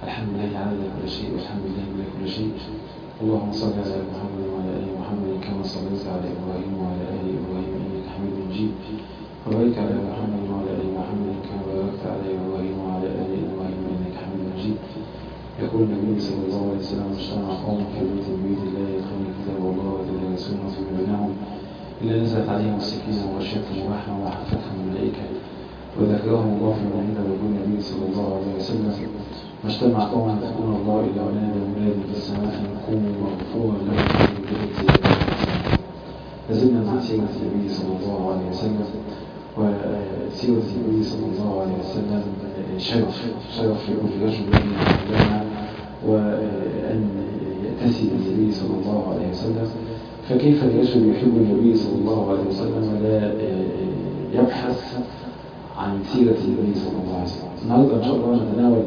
الحمد لله على كل شيء والحمد لله من كل شيء اللهم صل على محمد وعلى ال محمد كما صليت على ابراهيم وعلى ال ابراهيم انك حميد مجيد وبارك على محمد وعلى ال محمد كما باركت على ابراهيم وعلى ال ابراهيم انك حميد مجيد يقول النبي صلى الله عليه وسلم اجتمع قوم في بيت من بيوت الله يتلون كتاب الله ويتدارسونه فيما بينهم الا نزلت عليهم السكينه وغشيتهم الرحمه وحفتهم الملائكه وذكرهم الله في عند يقول النبي صلى الله عليه وسلم ما اجتمع قوم يذكرون الله الا ونادى منادي في السماء ان قوموا مغفورا لهم لازلنا مع سيره النبي صلى الله عليه وسلم وسيره النبي صلى الله عليه وسلم شرف شرف لكل رجل ان يعلمها وان يأتسي بالنبي صلى الله عليه وسلم فكيف الرجل يحب النبي صلى الله عليه وسلم لا يبحث عن سيرة النبي صلى الله عليه وسلم النهاردة إن شاء الله نتناول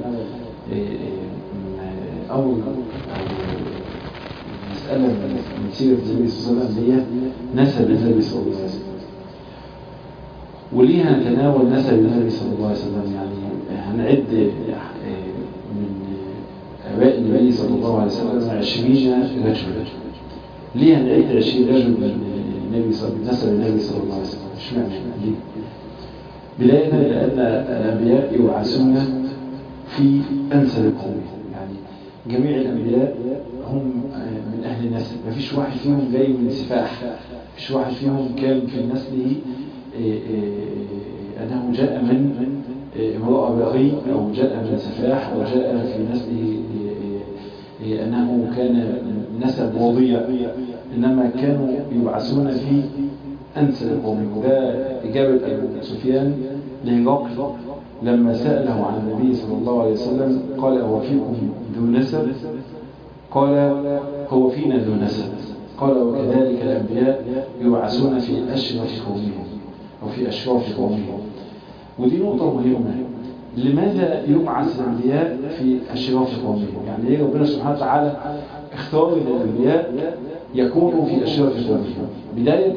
أول مسألة من سيرة النبي صلى الله عليه وسلم هي نسب النبي صلى الله عليه وسلم وليها نتناول نسب النبي صلى الله عليه وسلم يعني هنعد من آباء النبي صلى الله عليه وسلم عشرين رجل ليه هنعد عشرين رجل من النبي صلى نسب النبي صلى الله عليه وسلم اشمعنى ليه؟ بداية لأن الأنبياء يبعثون في أنسب القوم يعني جميع الأنبياء هم من أهل النسل ما فيش واحد فيهم جاي من سفاح ما فيش واحد فيهم كان في نسله أنه جاء من امرأة بغي أو جاء من سفاح أو جاء في نسله أنه كان نسب وضيع إنما كانوا يبعثون في أنسل القوم وده إجابة أبو سفيان لهرقل لما سأله عن النبي صلى الله عليه وسلم قال هو فيكم ذو نسب قال هو فينا ذو نسب قال وكذلك الأنبياء يبعثون في أشرف قومهم أو في أشراف قومهم ودي نقطة مهمة لماذا يبعث الأنبياء في أشراف قومهم يعني ليه ربنا سبحانه وتعالى اختار الأنبياء يكونوا في أشراف قومهم بداية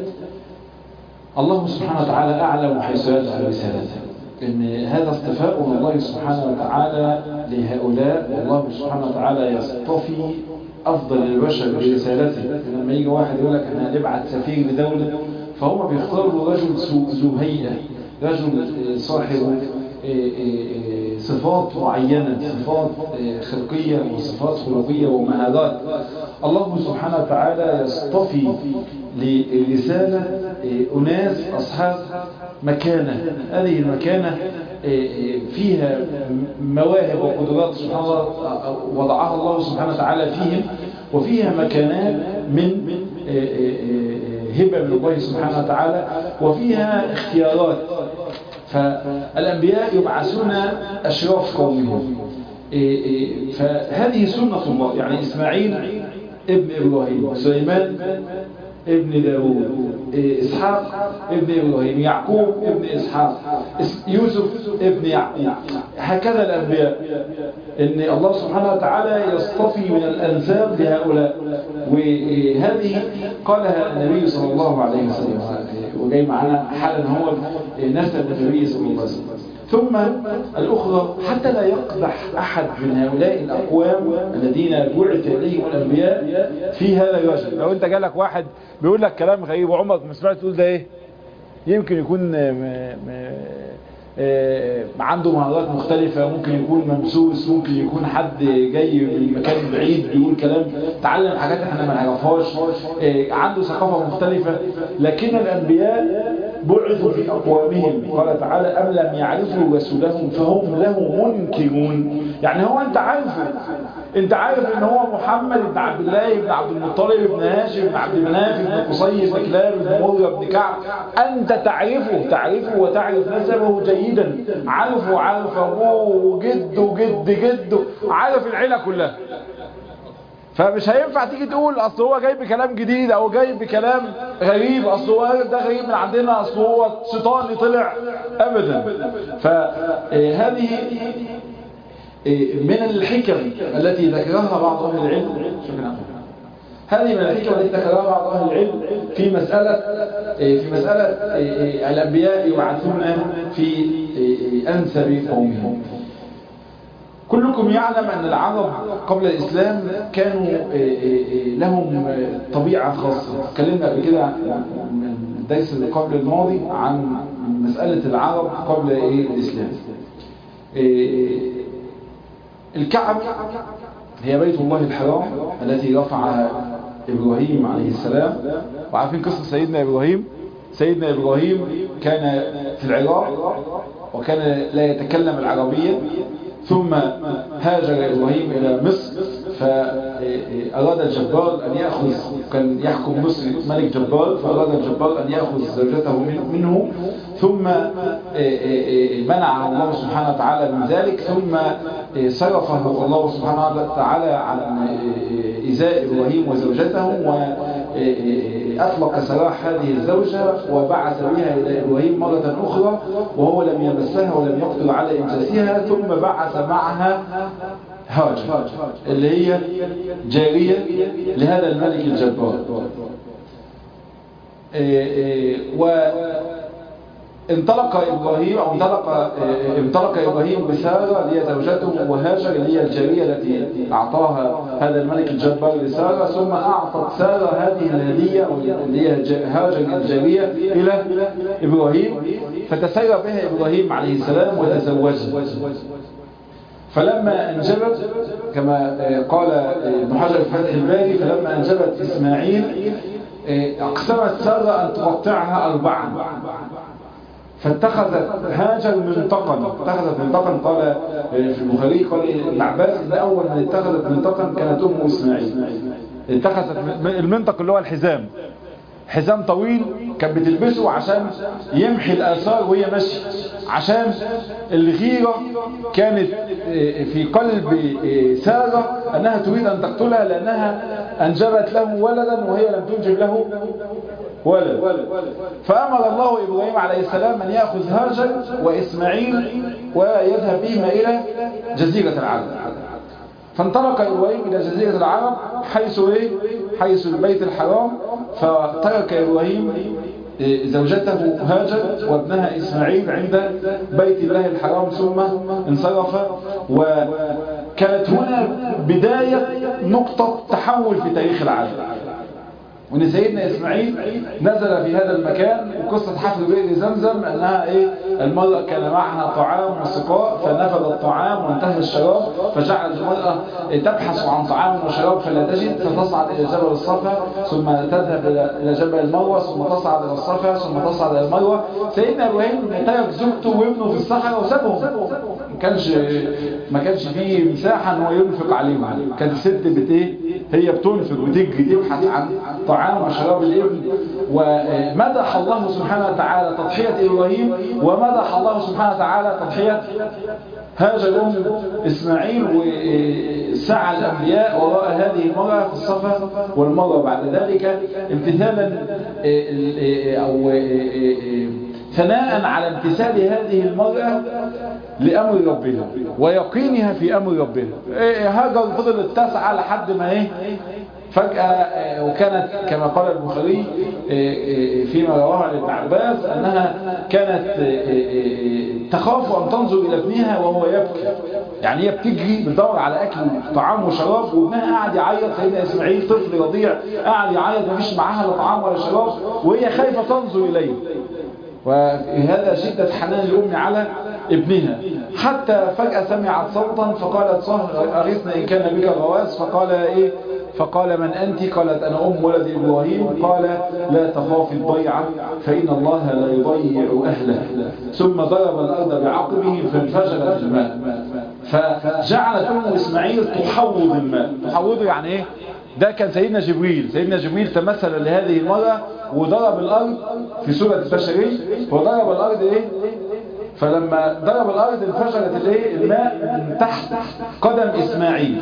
الله سبحانه وتعالى أعلم حيث يجعل رسالته إن هذا اصطفاء من الله سبحانه وتعالى لهؤلاء والله سبحانه وتعالى يصطفي أفضل البشر برسالته لما يجي واحد يقول لك احنا هنبعت سفير لدولة فهم بيختاروا رجل ذو هيئة رجل صاحب صفات معينة صفات خلقية وصفات خلقية ومهارات الله سبحانه وتعالى يصطفي لرسالة أناس أصحاب مكانة هذه المكانة فيها مواهب وقدرات سبحان الله وضعها الله سبحانه وتعالى فيهم وفيها مكانات من هبة من الله سبحانه وتعالى وفيها اختيارات فالأنبياء يبعثون أشراف قومهم فهذه سنة الله يعني إسماعيل ابن إبراهيم سليمان ابن داود إسحاق ابن إبراهيم يعقوب ابن إسحاق يوسف ابن يعقوب هكذا الأنبياء إن الله سبحانه وتعالى يصطفي من الأنساب لهؤلاء وهذه قالها النبي صلى الله عليه وسلم وجاي معنا حالا هو نسب النبي صلى الله عليه وسلم ثم الأخرى حتى لا يقدح أحد من هؤلاء الأقوام الذين بعث إليهم الأنبياء في هذا الرجل لو أنت جالك واحد بيقول لك كلام غريب وعمرك ما سمعت تقول ده إيه يمكن يكون م م عنده مهارات مختلفة ممكن يكون ممسوس ممكن يكون حد جاي من مكان بعيد بيقول كلام تعلم حاجات احنا ما نعرفهاش عنده ثقافة مختلفة لكن الأنبياء بعثوا في أقوامهم قال تعالى أم لم يعرفوا رسولهم فهم له منكرون يعني هو أنت عارفه أنت عارف أن هو محمد بن عبد الله بن عبد المطلب بن هاشم بن عبد مناف بن قصي بن كلاب بن مرة بن كعب أنت تعرفه تعرفه وتعرف نسبه جيدا عارفه عارف أبوه وجده جد جده عارف العيلة كلها فمش هينفع تيجي تقول اصل هو جاي بكلام جديد او جاي بكلام غريب اصل هو ده غريب من عندنا اصل هو شيطاني طلع ابدا فهذه من الحكم التي ذكرها بعض اهل العلم شكرا هذه من الحكم التي ذكرها بعض اهل العلم في مساله في مساله الانبياء يبعثون في انسب قومهم كلكم يعلم أن العرب قبل الإسلام كانوا لهم طبيعة خاصة تكلمنا قبل كده من الدرس اللي قبل الماضي عن مسألة العرب قبل الإسلام الكعبة هي بيت الله الحرام التي رفعها إبراهيم عليه السلام وعارفين قصة سيدنا إبراهيم سيدنا إبراهيم كان في العراق وكان لا يتكلم العربية ثم هاجر إبراهيم إلى مصر فأراد الجبار أن يأخذ كان يحكم مصر ملك جبار فأراد الجبار أن يأخذ زوجته منه ثم منعه الله سبحانه وتعالى من ذلك ثم صرفه الله سبحانه وتعالى عن إزاء إبراهيم وزوجته وأطلق سراح هذه الزوجة وبعث بها إلى إبراهيم مرة أخرى وهو لم يمسها ولم يقدر على إمساسها ثم بعث معها هاجر اللي هي جارية لهذا الملك الجبار وانطلق إبراهيم أو انطلق انطلق إبراهيم بسارة اللي هي زوجته وهاجر اللي هي الجارية التي أعطاها هذا الملك الجبار لسارة ثم أعطت سارة هذه الهدية اللي هي هاجر الجارية إلى إبراهيم فتسير بها إبراهيم عليه السلام وتزوجها فلما أنجبت كما قال ابن حجر في فتح الباري فلما أنجبت إسماعيل أقسمت سارة أن تقطعها أربعا فاتخذت هاجر منطقا اتخذت منطقا قال في البخاري قال ابن عباس ان اول من اتخذت منطقا كانت ام اسماعيل اتخذت المنطق اللي هو الحزام حزام طويل كانت بتلبسه عشان يمحي الآثار وهي ماشية عشان الغيرة كانت في قلب سارة أنها تريد أن تقتلها لأنها أنجبت له ولدا وهي لم تنجب له ولد فأمر الله إبراهيم عليه السلام أن يأخذ هاجر وإسماعيل ويذهب بهما إلى جزيرة العرب فانطلق إبراهيم إلى جزيرة العرب حيث إيه؟ حيث البيت الحرام فترك إبراهيم زوجته هاجر وابنها إسماعيل عند بيت الله الحرام ثم انصرف وكانت هنا بداية نقطة تحول في تاريخ العالم وان سيدنا اسماعيل نزل في هذا المكان وقصة حفل بئر زمزم انها ايه المرأة كان معها طعام وسقاء فنفذ الطعام وانتهى الشراب فجعلت المرأة تبحث عن طعام وشراب فلا تجد فتصعد الى جبل الصفا ثم تذهب الى جبل المروة ثم تصعد الى الصفا ثم تصعد الى المروة سيدنا ابراهيم ترك زوجته وابنه في الصحراء وسابهم ما كانش ما كانش فيه مساحة ان هو ينفق عليهم كانت الست بت ايه هي بتنفق بتجري تبحث عن طعام وشراب الابن ومدح الله سبحانه وتعالى تضحية إبراهيم ومدح الله سبحانه وتعالى تضحية هاجر أم إسماعيل وسعى الأنبياء وراء هذه المرأة في الصفا والمرة بعد ذلك امتثالا أو ثناء على امتثال هذه المرأة لأمر ربها ويقينها في أمر ربها هاجر فضلت تسعى لحد ما ايه فجأة وكانت كما قال البخاري فيما رواه عن ابن عباس أنها كانت تخاف أن تنظر إلى ابنها وهو يبكي يعني هي بتجري بتدور على أكل طعام وشراب وابنها قاعد يعيط سيدنا إسماعيل طفل رضيع قاعد يعيط مفيش معاها لا طعام ولا شراب وهي خايفة تنظر إليه وهذا شدة حنان الأم على ابنها حتى فجأة سمعت صوتا فقالت صهر أغثنا إن كان بك غواز فقال إيه فقال من أنت قالت أنا أم ولد إبراهيم قال لا تخافي الضيعة فإن الله لا يضيع أهله ثم ضرب الأرض بعقبه فانفجرت الماء فجعلت أم إسماعيل تحوض الماء تحوضه يعني إيه ده كان سيدنا جبريل سيدنا جبريل تمثل لهذه المرأة وضرب الأرض في سورة البشري وضرب الأرض إيه فلما ضرب الأرض انفجرت الايه الماء من تحت قدم إسماعيل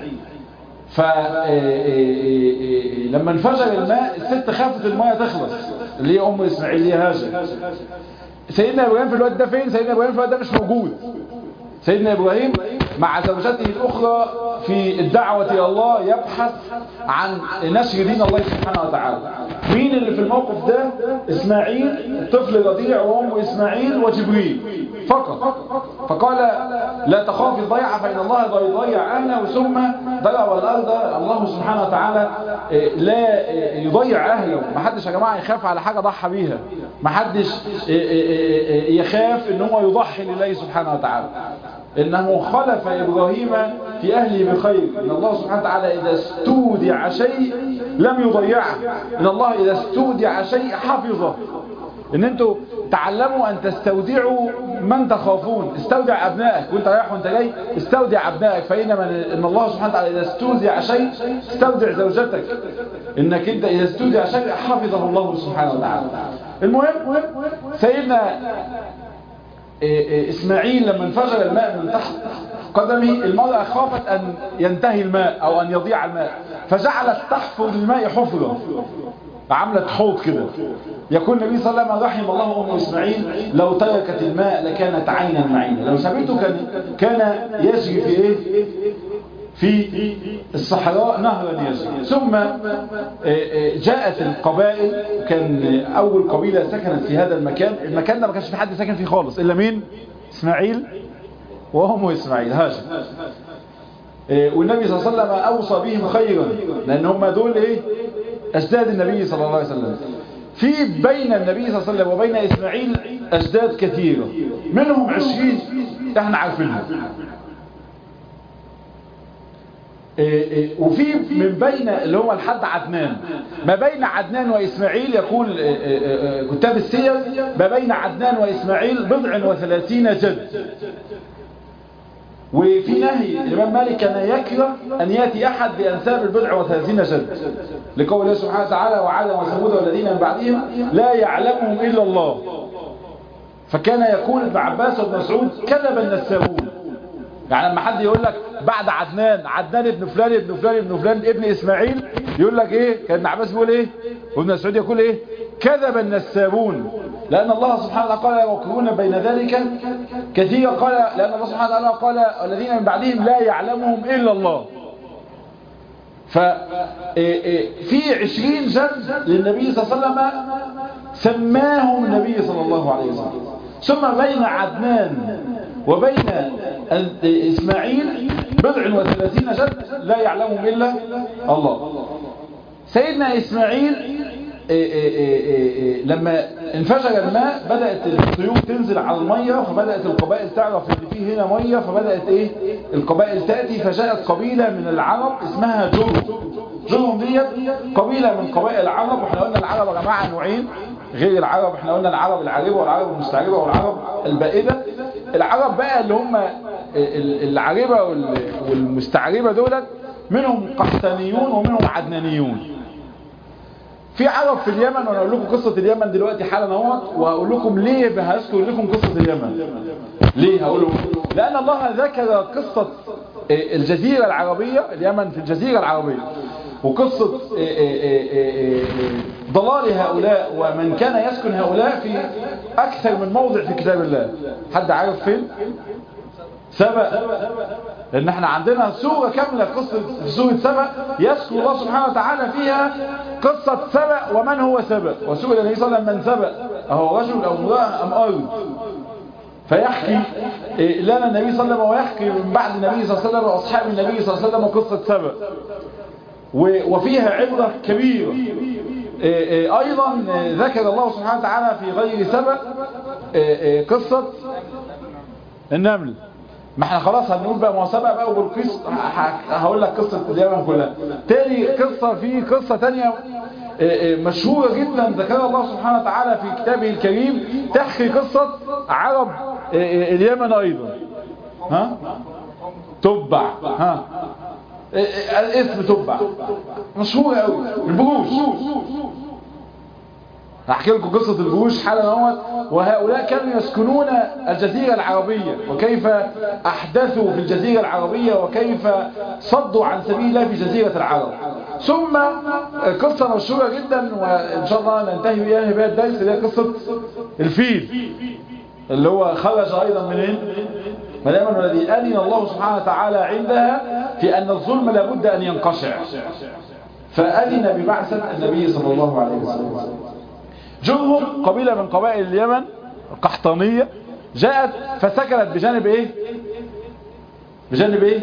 فلما انفجر الماء الست خافت الماء تخلص اللي هي أم إسماعيل اللي هي هاجر سيدنا إبراهيم في الوقت ده فين سيدنا إبراهيم في الوقت ده مش موجود سيدنا إبراهيم مع زوجته الأخرى في الدعوة إلى الله يبحث عن نشر دين الله سبحانه وتعالى مين اللي في الموقف ده اسماعيل طفل رضيع وامه اسماعيل وجبريل فقط فقال لا تخافي الضيعة فإن الله يضيع أهله ثم ضرب الأرض الله سبحانه وتعالى لا يضيع أهله ما حدش يا جماعة يخاف على حاجة ضحى بيها ما حدش يخاف ان هو يضحي لله سبحانه وتعالى إنه خلف إبراهيم في أهله بخير إن الله سبحانه وتعالى إذا استودع شيء لم يضيعه إن الله إذا استودع شيء حفظه إن أنتوا تعلموا أن تستودعوا من تخافون استودع أبنائك وانت رايح وانت جاي استودع أبنائك فإنما إن الله سبحانه وتعالى إذا استودع شيء استودع زوجتك إنك أنت إذا استودع شيء حفظه الله سبحانه وتعالى المهم سيدنا إسماعيل لما انفجر الماء من تحت قدمه المرأة خافت أن ينتهي الماء أو أن يضيع الماء فجعلت تحفر الماء حفرة عملت حوض كده يقول النبي صلى الله عليه وسلم رحم الله أم إسماعيل لو تركت الماء لكانت عينا معينة لو سابته كان كان يجري في إيه في الصحراء نهرا يجري ثم جاءت القبائل كان أول قبيلة سكنت في هذا المكان المكان ده ما كانش في حد ساكن فيه خالص إلا مين إسماعيل وهم إسماعيل هاشم والنبي صلى الله عليه وسلم أوصى بهم خيرا لأن هم دول إيه أجداد النبي صلى الله عليه وسلم في بين النبي صلى الله عليه وسلم وبين إسماعيل أجداد كثيرة منهم عشرين احنا عارفينهم وفي من بين اللي هو الحد عدنان ما بين عدنان وإسماعيل يقول كتاب السير ما بين عدنان وإسماعيل بضع وثلاثين جد وفي نهي الإمام مالك كان يكره أن يأتي أحد بأنساب البضع وثلاثين جد لقول الله سبحانه وتعالى وعاد وثمود والذين من بعدهم لا يعلمهم إلا الله فكان يقول ابن عباس وابن مسعود كذب النسابون يعني لما حد يقول لك بعد عدنان عدنان ابن فلان ابن فلان ابن فلان ابن اسماعيل يقول لك ايه كان ابن عباس بيقول ايه وابن مسعود يقول ايه كذب النسابون لان الله سبحانه وتعالى قال يوكلون بين ذلك كثيرا قال لان الله سبحانه وتعالى قال الذين من بعدهم لا يعلمهم الا الله ففي عشرين جد للنبي صلى الله عليه وسلم سماهم النبي صلى الله عليه وسلم ثم بين عدنان وبين إسماعيل بضع وثلاثين جد لا يعلمهم إلا الله سيدنا إسماعيل لما انفجر الماء بدأت الطيور تنزل على المية فبدأت القبائل تعرف ان في هنا مية فبدأت ايه القبائل تأتي فجاءت قبيلة من العرب اسمها جرم جرم ديت قبيلة من قبائل العرب واحنا قلنا العرب يا جماعة نوعين غير العرب احنا قلنا العرب العريبة والعرب المستعربة والعرب البائدة العرب بقى اللي هم العريبة والمستعربة دولت منهم قحطانيون ومنهم عدنانيون في عرب في اليمن وانا اقول لكم قصة اليمن دلوقتي حالا اهوت وهقول لكم ليه هذكر لكم قصة اليمن ليه هقول لكم لان الله ذكر قصة الجزيرة العربية اليمن في الجزيرة العربية وقصة ضلال هؤلاء ومن كان يسكن هؤلاء في أكثر من موضع في كتاب الله حد عارف فين؟ سبأ لأن احنا عندنا سورة كاملة قصة في سورة سبأ يذكر الله سبحانه وتعالى فيها قصة سبأ ومن هو سبأ وسئل النبي صلى الله عليه وسلم من سبأ أهو رجل أو امرأة أم أرض فيحكي لنا النبي صلى الله عليه وسلم ويحكي من بعد النبي صلى الله عليه وسلم وأصحاب النبي صلى الله عليه وسلم قصة سبأ وفيها عبرة كبيرة أيضا ذكر الله سبحانه وتعالى في غير سبأ قصة النمل ما احنا خلاص هنقول بقى محاسبة بقى وبالقص هقول لك قصة اليمن كلها تاني قصة في قصة تانية مشهورة جدا ذكرها الله سبحانه وتعالى في كتابه الكريم تحكي قصة عرب اليمن ايضا ها تبع ها الاسم تبع مشهورة قوي البروش هحكي لكم قصة البروش حالا اهوت وهؤلاء كانوا يسكنون الجزيرة العربية وكيف أحدثوا في الجزيرة العربية وكيف صدوا عن سبيل الله في جزيرة العرب ثم قصة مشهورة جدا وإن شاء الله ننتهي بها بها الدرس اللي هي قصة الفيل اللي هو خرج أيضا من مدام الذي أذن الله سبحانه وتعالى عندها في أن الظلم لابد أن ينقشع فأذن ببعثة النبي صلى الله عليه وسلم جرهم قبيلة من قبائل اليمن القحطانية جاءت فسكنت بجانب ايه بجانب ايه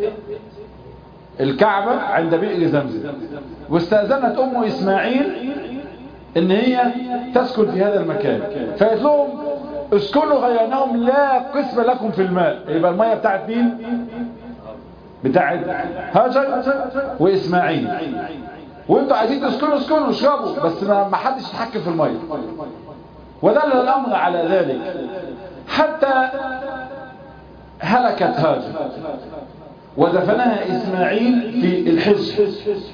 الكعبة عند بئر زمزم واستأذنت أم إسماعيل ان هي تسكن في هذا المكان فقالت لهم اسكنوا غير انهم لا قسم لكم في الماء يبقى المية بتاعت مين بتاعت هاجر واسماعيل وانتوا عايزين تسكنوا اسكنوا اشربوا بس ما حدش يتحكم في المية ودل الامر على ذلك حتى هلكت هاجر ودفنها اسماعيل في الحجر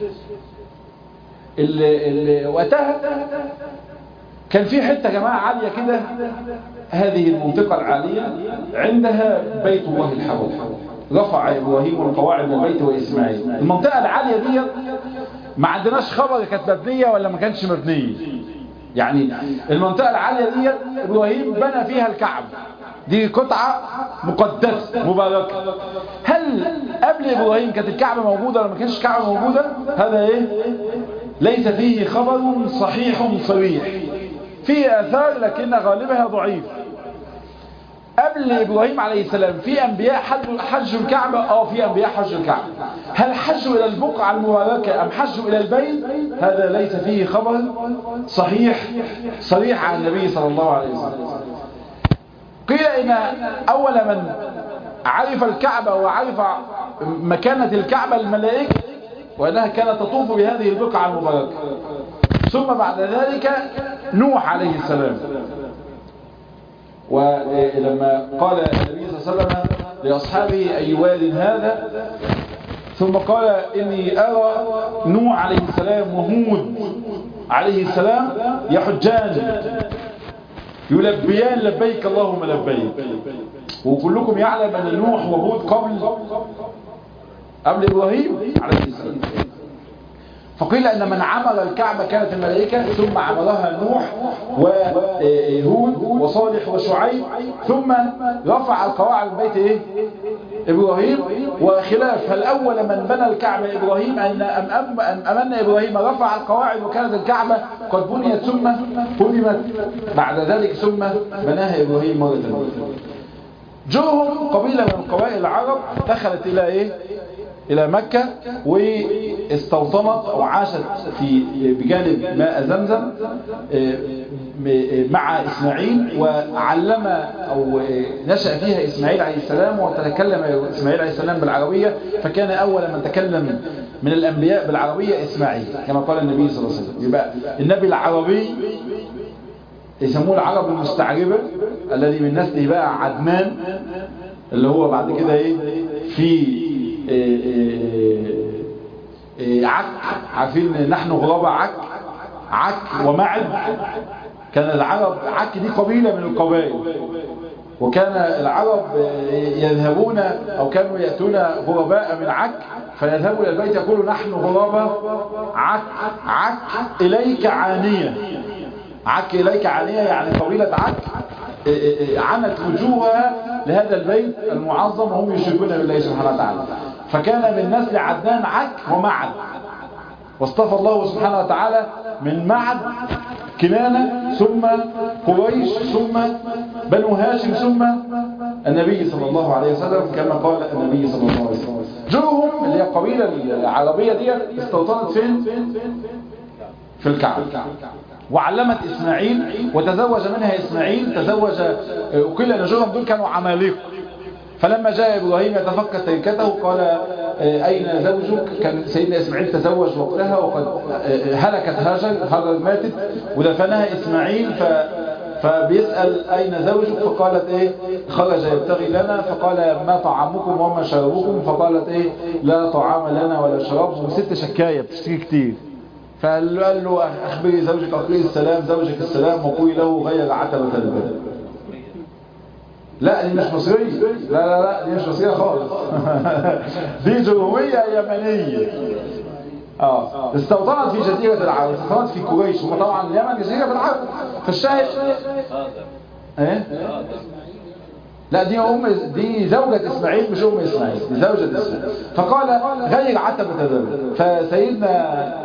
اللي, اللي وقتها كان في حتة جماعة عالية كده هذه المنطقة العالية عندها بيت الله الحرام رفع إبراهيم القواعد من بيت وإسماعيل المنطقة العالية دي ما عندناش خبر كانت مبنية ولا ما كانش مبنية يعني المنطقة العالية دي إبراهيم بنى فيها الكعب دي قطعة مقدسة مباركة هل قبل إبراهيم كانت الكعبة موجودة ولا ما كانش الكعبة موجودة هذا إيه ليس فيه خبر صحيح صريح فيه آثار لكن غالبها ضعيف قبل إبراهيم عليه السلام في أنبياء حجوا الكعبة آه في أنبياء حجوا الكعبة هل حجوا إلى البقعة المباركة أم حجوا إلى البيت هذا ليس فيه خبر صحيح صريح عن النبي صلى الله عليه وسلم قيل إن أول من عرف الكعبة وعرف مكانة الكعبة الملائكة وأنها كانت تطوف بهذه البقعة المباركة ثم بعد ذلك نوح عليه السلام ولما قال النبي صلى الله عليه وسلم لأصحابه أي واد هذا ثم قال إني أرى نوح عليه السلام وهود عليه السلام يحجان يلبيان لبيك اللهم لبيك وكلكم يعلم أن نوح وهود قبل قبل إبراهيم عليه السلام فقيل أن من عمل الكعبة كانت الملائكة ثم عملها نوح وهود وصالح وشعيب ثم رفع القواعد بيت إيه؟ إبراهيم وخلاف هل أول من بنى الكعبة إبراهيم أن أم أمن إبراهيم رفع القواعد وكانت الكعبة قد بنيت ثم هدمت بعد ذلك ثم بناها إبراهيم مرة أخرى جوهم قبيلة من قبائل العرب دخلت إلى إيه؟ إلى مكة واستوطنت أو عاشت في بجانب ماء زمزم مع إسماعيل وعلم أو نشأ فيها إسماعيل عليه السلام وتكلم إسماعيل عليه السلام بالعربية فكان أول من تكلم من الأنبياء بالعربية إسماعيل كما قال النبي صلى الله عليه وسلم يبقى النبي العربي يسموه العرب المستعربة الذي من نسله بقى عدنان اللي هو بعد كده ايه في إيه إيه عك عارفين نحن غرابة عك عك ومعد كان العرب عك دي قبيلة من القبائل وكان العرب يذهبون أو كانوا يأتون غرباء من عك فيذهبوا إلى البيت يقولوا نحن غرابة عك عك إليك عانية عك إليك عانية يعني قبيلة عك عنت وجوهها لهذا البيت المعظم وهم يشركون بالله سبحانه وتعالى فكان من نسل عدنان عك ومعد واصطفى الله سبحانه وتعالى من معد كنانة ثم قريش ثم بنو هاشم ثم النبي صلى الله عليه وسلم كما قال النبي صلى الله عليه وسلم جوهم اللي هي القبيلة العربية دي استوطنت فين في الكعبة وعلمت إسماعيل وتزوج منها إسماعيل تزوج وقيل أن جوهم دول كانوا عماليق فلما جاء إبراهيم يتفقد تركته قال أين زوجك كان سيدنا إسماعيل تزوج وقتها وقد هلكت هاجر هاجر ماتت ودفنها إسماعيل ف فبيسأل أين زوجك فقالت إيه خرج يبتغي لنا فقال ما طعامكم وما شربكم فقالت إيه لا طعام لنا ولا شراب وست شكاية بتشتري كتير فقال له أخبري زوجك أخبري السلام زوجك السلام وقولي له غير عتبة البلد لا دي مش مصرية لا لا لا دي مش مصرية خالص دي جمهورية يمنية اه استوطنت في جزيرة العرب استوطنت في قريش هم طبعا اليمن جزيرة في العرب فالشاهد ايه لا دي ام دي زوجة اسماعيل مش ام اسماعيل دي زوجة اسماعيل فقال غير عتبة البلد فسيدنا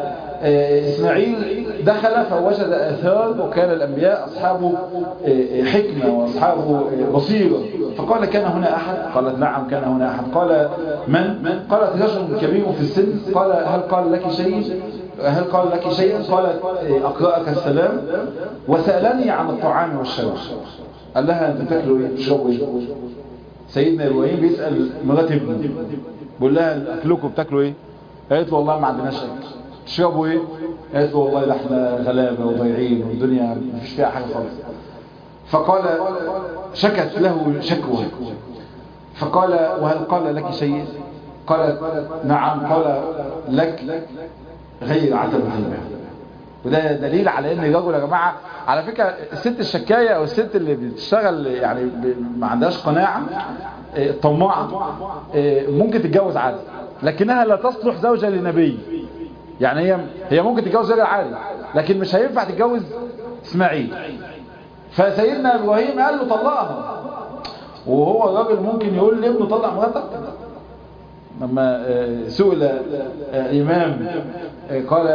إسماعيل دخل فوجد آثار وكان الأنبياء أصحاب حكمة وأصحاب بصيرة فقال كان هنا أحد قالت نعم كان هنا أحد قال من قالت رجل كبير في السن قال هل قال لك شيء هل قال لك شيئا قالت أقرأك السلام وسألني عن الطعام والشراب قال لها أنت تاكلوا إيه تشربوا إيه سيدنا إبراهيم بيسأل مرات ابنه بيقول لها أكلكم بتاكلوا إيه قالت له والله ما عندناش أكل تشربوا إيه قالت له والله ده احنا غلابة وضيعين والدنيا ما فيش فيها حاجة خالص فقال شكت له شكوى فقال وهل قال لك شيء قالت نعم قال لك غير عتبة الباب وده دليل على ان الرجل يا جماعه على فكره الست الشكايه او الست اللي بتشتغل يعني ما عندهاش قناعه طماعه ممكن تتجوز عادي لكنها لا تصلح زوجه لنبي يعني هي هي ممكن تتجوز راجل عادي لكن مش هينفع تتجوز اسماعيل فسيدنا ابراهيم قال له طلقها وهو الراجل ممكن يقول لابنه طلق مراتك لما سئل إمام قال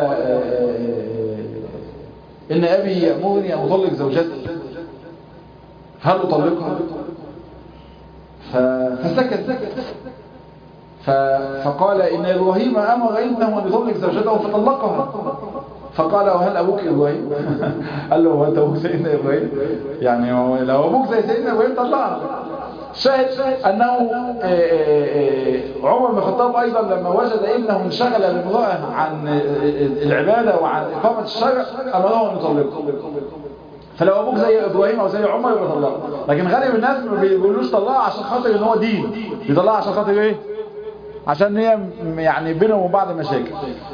إن أبي يأمرني أن أطلق زوجتي هل أطلقها فسكت فقال إن إبراهيم أمر ابنه أن يطلق زوجته فطلقها فقال وهل أبوك إبراهيم قال له وأنت أبوك سيدنا إبراهيم يعني لو أبوك زي سيدنا إبراهيم طلقها شاهد أنه عمر بن الخطاب أيضا لما وجد ابنه انشغل بامرأة عن العبادة وعن إقامة الشرع أمره أن يطلقه فلو أبوك زي إبراهيم أو زي عمر يبقى طلقه لكن غالب الناس ما بيقولوش طلقه عشان خاطر إن هو دين بيطلقها عشان خاطر إيه؟ عشان هي يعني بينهم وبين بعض مشاكل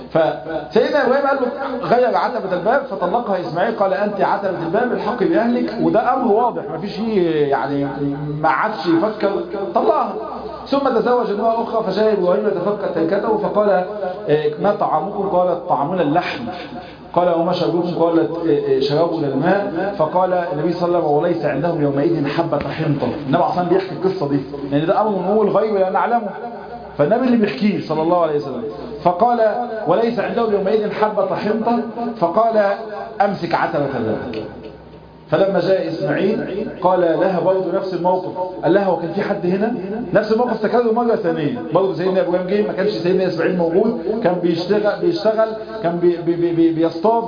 فسيدنا ابراهيم قال له غير عتبة الباب فطلقها اسماعيل قال انت عتبة الباب الحق باهلك وده امر واضح ما فيش فيه يعني ما عادش يفكر طلقها ثم تزوج امرأة أخرى فجاء إبراهيم يتفقد تركته فقال ما طعامكم قالت طعامنا اللحم قال وما شربكم قالت شربنا الماء فقال النبي صلى الله عليه وسلم وليس عندهم يومئذ حبة حنطة النبي عصام بيحكي القصة دي لأن ده أمر من هو الغيب لا نعلمه فالنبي اللي بيحكيه صلى الله عليه وسلم فقال وليس عندهم يومئذ حبة حنطة فقال أمسك عتبة الباب فلما جاء إسماعيل قال لها برضه نفس الموقف قال لها وكان في حد هنا نفس الموقف تكرر مرة ثانية برضه سيدنا إبراهيم جه ما كانش سيدنا إسماعيل موجود كان بيشتغل بيشتغل كان بي بي بي بيصطاد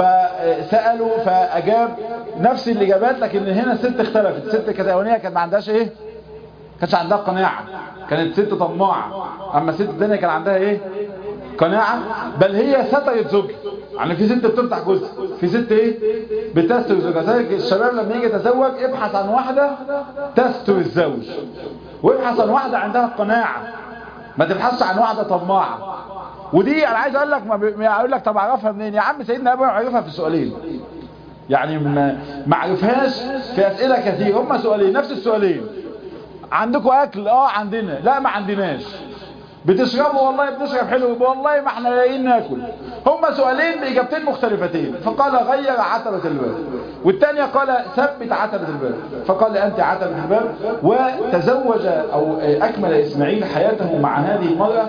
فسأله فأجاب نفس الإجابات لكن هنا الست اختلفت الست كانت أولانية كانت ما عندهاش إيه كانش عندها قناعة كانت ست طماعة أما الست الثانية كان عندها إيه قناعة بل هي سترت زوجها يعني في ست بتفتح جزء في ست ايه بتستر زوجها الشباب لما يجي يتزوج ابحث عن واحدة تستر الزوج وابحث عن واحدة عندها قناعة ما تبحثش عن واحدة طماعة ودي انا عايز اقول لك ما اقول لك طب اعرفها منين يا عم سيدنا ابو عرفها في سؤالين يعني ما عرفهاش في اسئله كتير هم سؤالين نفس السؤالين عندكم اكل اه عندنا لا ما عندناش بتشربوا والله بنشرب حلو والله ما احنا لاقيين ناكل هما سؤالين باجابتين مختلفتين فقال غير عتبة الباب والثانية قال ثبت عتبة الباب فقال انت عتبة الباب وتزوج او اكمل اسماعيل حياته مع هذه المرأة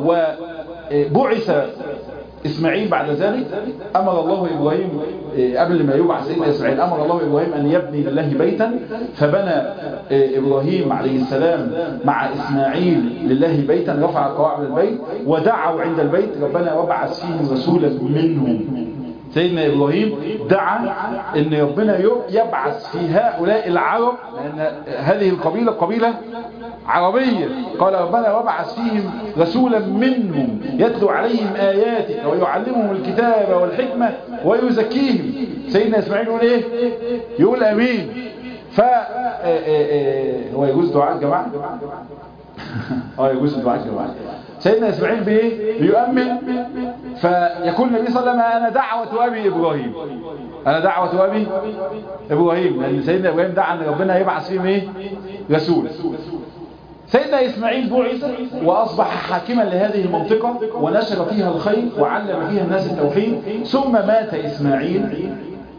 وبعث إسماعيل بعد ذلك أمر الله إبراهيم قبل ما يبعث سيدنا إسماعيل أمر الله إبراهيم أن يبني لله بيتا فبنى إبراهيم عليه السلام مع إسماعيل لله بيتا رفع قواعد البيت ودعوا عند البيت ربنا وبعث فيهم رسولا منهم سيدنا إبراهيم دعا أن ربنا يبعث في هؤلاء العرب لأن هذه القبيلة قبيلة عربية قال ربنا وابعث فيهم رسولا منهم يتلو عليهم آياتك ويعلمهم الكتاب والحكمة ويزكيهم سيدنا إسماعيل يقول إيه يقول أمين ف هو يجوز دعاء جماعة اه يجوز دعاء جماعة سيدنا إسماعيل بإيه بيؤمن فيقول النبي صلى الله عليه وسلم أنا دعوة أبي إبراهيم أنا دعوة أبي إبراهيم لأن سيدنا إبراهيم دعا أن ربنا يبعث فيهم إيه رسول سيدنا إسماعيل بعث وأصبح حاكما لهذه المنطقة ونشر فيها الخير وعلم فيها الناس التوحيد ثم مات إسماعيل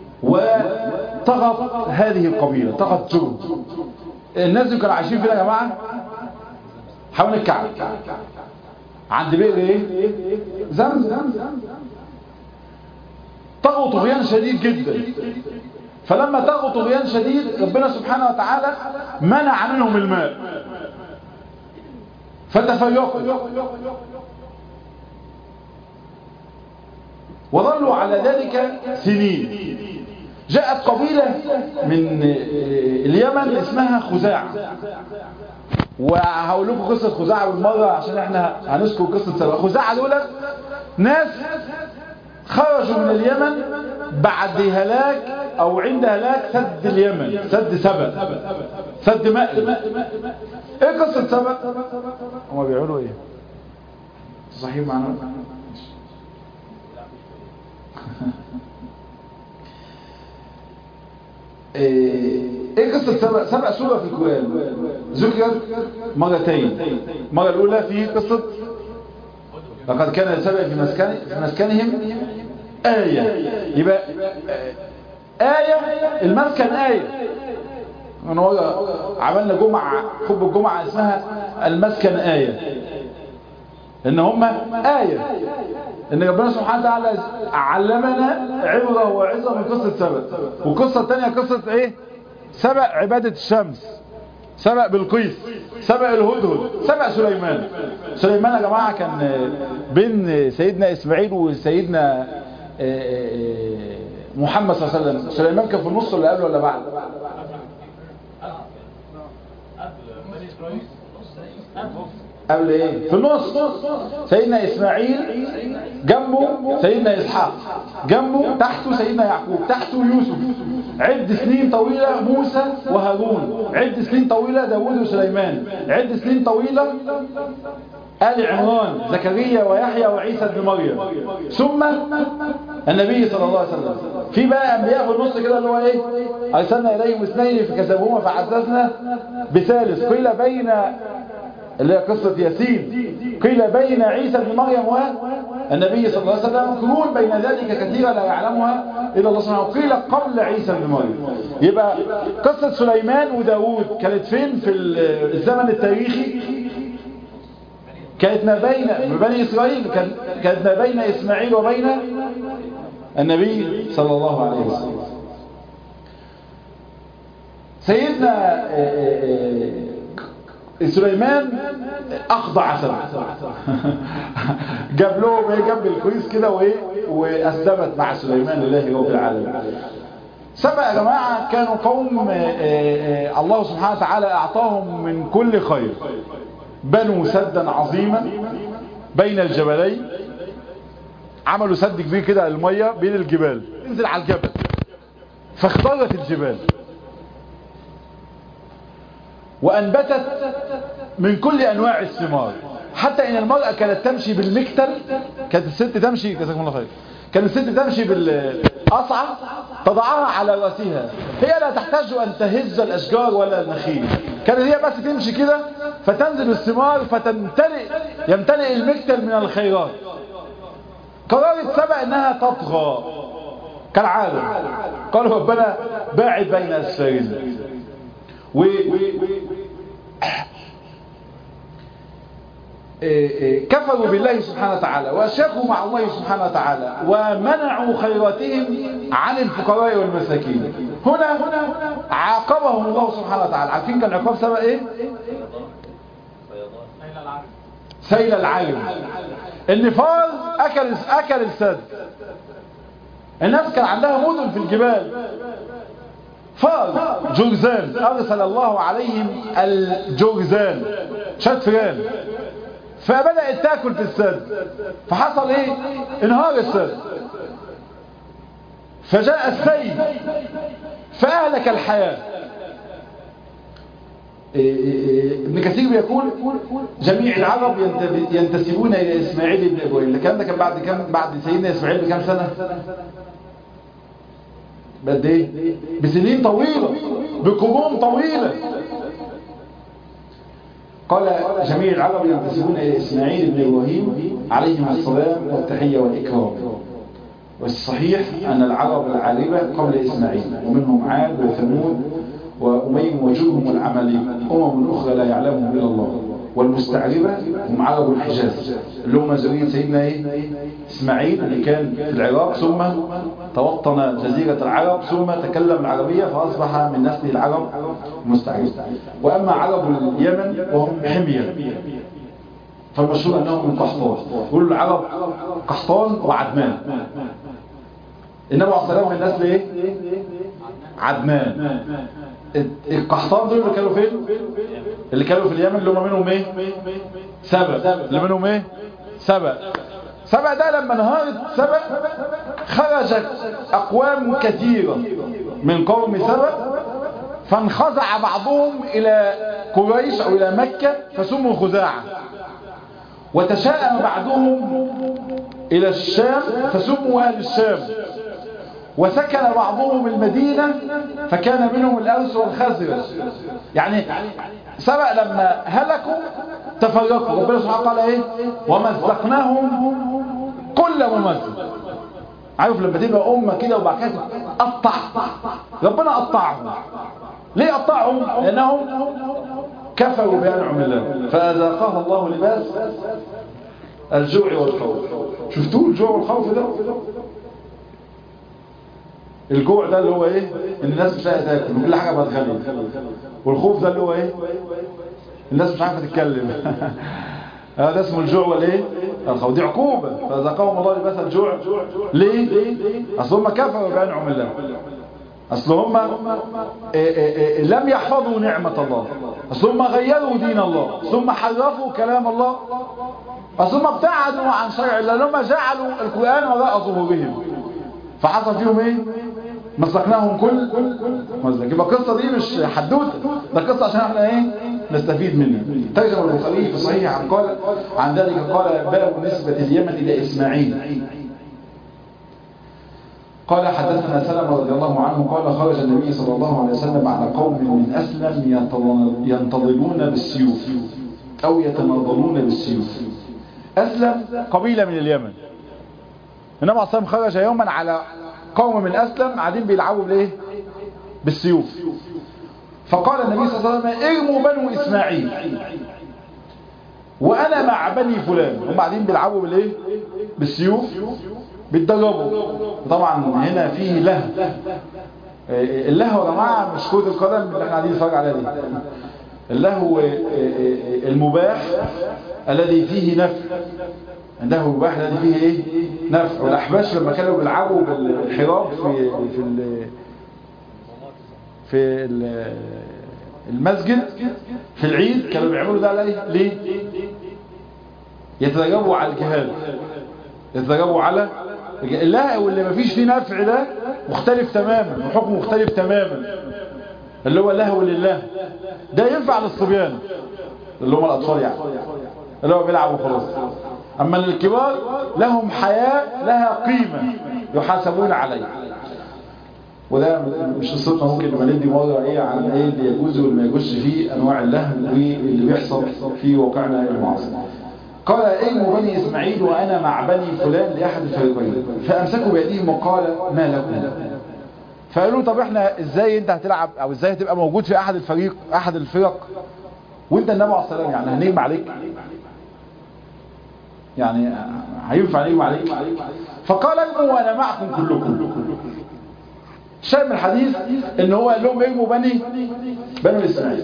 وطغت هذه القبيلة طغت جرم الناس اللي كانوا عايشين فينا يا جماعة حول الكعبة عند بئر ايه زمزم طغوا طغيان شديد جدا فلما طغوا طغيان شديد ربنا سبحانه وتعالى منع منهم الماء فتفيقوا وظلوا على ذلك سنين جاءت قبيلة من اليمن اسمها خزاعة وهقول لكم قصة خزاعة بالمرة عشان احنا هنذكر قصة سبأ خزاعة دول ناس خرجوا من اليمن بعد هلاك او عند هلاك سد اليمن سد سبأ سد مأل ايه قصة سبأ هما بيقولوا ايه صحيح معنا ايه قصة سبأ سبأ سورة في القرآن ذكرت مرتين المرة الأولى في قصة لقد كان سبأ في مسكن في مسكنهم آية يبقى آية المسكن آية من عملنا جمعة حب الجمعة اسمها المسكن آية ان هم آية ان ربنا سبحانه وتعالى علمنا عبرة وعظة من قصة سبأ والقصة الثانية قصة ايه سبأ عبادة الشمس سبأ بالقيس سبأ الهدهد سبأ سليمان سليمان يا جماعة كان بين سيدنا اسماعيل وسيدنا محمد صلى الله عليه وسلم سليمان كان في النص ولا قبل ولا بعد قبل ايه في النص سيدنا اسماعيل جنبه سيدنا اسحاق جنبه تحته سيدنا يعقوب تحته يوسف عد سنين طويلة موسى وهارون عد سنين طويلة داود وسليمان عد سنين طويلة آل عمران زكريا ويحيى وعيسى بن مريم ثم النبي صلى الله عليه وسلم في بقى انبياء في النص كده اللي هو ايه ارسلنا اليهم اثنين فكذبوهما فعززنا بثالث قيل بين اللي هي قصة ياسين قيل بين عيسى بن مريم والنبي صلى الله عليه وسلم قرون بين ذلك كثيرة لا يعلمها إلا الله سبحانه وقيل قبل عيسى بن مريم يبقى قصة سليمان وداود كانت فين في الزمن التاريخي كانت ما بين بني إسرائيل كانت ما بين إسماعيل وبين النبي صلى الله عليه وسلم سيدنا سليمان اخضع سبع جاب لهم ايه جنب الكويس كده وايه واسلمت مع سليمان لله رب العالمين سبع يا جماعه كانوا قوم الله سبحانه وتعالى اعطاهم من كل خير بنوا سدا عظيما بين الجبلين عملوا سد كبير كده الميه بين الجبال انزل على الجبل فاختارت الجبال وأنبتت من كل أنواع الثمار حتى إن المرأة كانت تمشي بالمكتل كانت الست تمشي جزاكم الله خير كانت الست تمشي بالقصعة تضعها على رأسها هي لا تحتاج أن تهز الأشجار ولا النخيل كانت هي بس تمشي كده فتنزل الثمار فتمتلئ يمتلئ المكتل من الخيرات قررت سبع أنها تطغى كالعادة قالوا ربنا باعد بين أسفارنا و كفروا بالله سبحانه وتعالى واشركوا مع الله سبحانه وتعالى ومنعوا خيراتهم عن الفقراء والمساكين هنا هنا عاقبهم الله سبحانه وتعالى عارفين كان عقاب سبب ايه سيل العالم النفار اكل اكل السد الناس كان عندها مدن في الجبال فار جرزان أرسل الله عليهم الجرزان شات فران فبدأت تاكل في السد فحصل ايه انهار السد فجاء السيل فأهلك الحياة ابن كثير بيقول جميع العرب ينتسبون إلى إسماعيل بن إبراهيم الكلام ده كان بعد كم بعد سيدنا إسماعيل بكم سنة بقد ايه بسنين طويلة بقرون طويلة قال جميع العرب ينتسبون إلى إسماعيل بن إبراهيم عليهم السلام والتحية والإكرام والصحيح أن العرب العاربة قبل إسماعيل ومنهم عاد وثمود وأميم وجوهم العملي أمم أخرى لا يعلمهم إلا الله والمستعربة هم عرب الحجاز اللي هم زوجين سيدنا ايه اسماعيل اللي كان في العراق ثم توطن جزيرة العرب ثم تكلم العربية فأصبح من نسل العرب المستعربة وأما عرب اليمن وهم حمية فالمشهور أنهم من قحطان يقولوا العرب قحطان وعدنان النبي عليه الصلاة والسلام من نسل ايه عدنان القحطان دول اللي كانوا فين اللي كانوا في اليمن اللي هم منهم ايه سبأ اللي منهم ايه سبأ سبأ ده لما انهارت سبأ خرجت اقوام كثيرة من قوم سبأ فانخزع بعضهم الى قريش او الى مكة فسموا خزاعة وتشاءم بعضهم الى الشام فسموا اهل الشام وسكن بعضهم المدينة فكان منهم الأوس والخزرج يعني سبق لما هلكوا تفرقوا ربنا سبحانه قال ايه ومزقناهم كل ممزق عارف لما تبقى أمة كده وبعد كده قطع ربنا قطعهم ليه قطعهم لأنهم كفروا بأنعم الله فأذاقها الله لباس الجوع والخوف شفتوه الجوع والخوف ده الجوع ده اللي هو ايه ان الناس مش لاقيه تاكل وكل حاجه بقت غاليه والخوف ده اللي هو ايه الناس مش عارفه تتكلم هذا اسمه الجوع والايه الخوف دي عقوبه فذاقهم الله لباس الجوع ليه اصل هم كفروا بانعم الله اصل هم لم يحفظوا نعمه الله اصل هم غيروا دين الله ثم حرفوا كلام الله اصل هم ابتعدوا عن شرع الله لما جعلوا القران وراء ظهورهم فحصل فيهم ايه مسكناهم كل مزلك يبقى القصه دي مش حدوته ده قصه عشان احنا ايه نستفيد منها ترجم البخاري في صحيح عن قال عن ذلك قال باب نسبه اليمن الى اسماعيل قال حدثنا سلمة رضي الله عنه قال خرج النبي صلى الله عليه وسلم على قوم من أسلم ينتظرون بالسيوف أو يتناضلون بالسيوف أسلم قبيلة من اليمن النبي عليه خرج يوما على قوم من أسلم قاعدين بيلعبوا بالايه بالسيوف فقال النبي صلى الله عليه وسلم ارموا بنو إسماعيل وأنا مع بني فلان هم قاعدين بيلعبوا بالايه بالسيوف بيتدربوا طبعا هنا فيه لهو اللهو يا جماعه مش كرة القدم اللي احنا قاعدين نتفرج عليها دي اللهو المباح الذي فيه نفع عنده مباح الذي فيه ايه نفع والاحباش لما كانوا بيلعبوا بالحراب في في ال في ال المسجد في العيد كانوا بيعملوا ده ليه ليه يتدربوا على الجهاد يتدربوا على اللهو اللي مفيش فيه نفع ده مختلف تماما وحكمه مختلف تماما اللي هو اللهو لله ده ينفع للصبيان اللي هم الاطفال يعني اللي هو بيلعبوا خلاص اما للكبار لهم حياة لها قيمة يحاسبون عليها وده مش قصتنا ممكن نبقى ندي مرة ايه عن ايه اللي يجوز واللي ما يجوزش فيه انواع اللهو واللي بيحصل في واقعنا المعاصر قال ايه بني اسماعيل وانا مع بني فلان لاحد الفريقين فامسكوا بايديهم وقال ما لكم فقالوا طب احنا ازاي انت هتلعب او ازاي هتبقى موجود في احد الفريق احد الفرق وانت النبي عليه الصلاه يعني هنجم عليك يعني هينفع نجم عليك فقال ارموا وانا معكم كلكم شايف من الحديث ان هو قال لهم ارموا بني بنو اسماعيل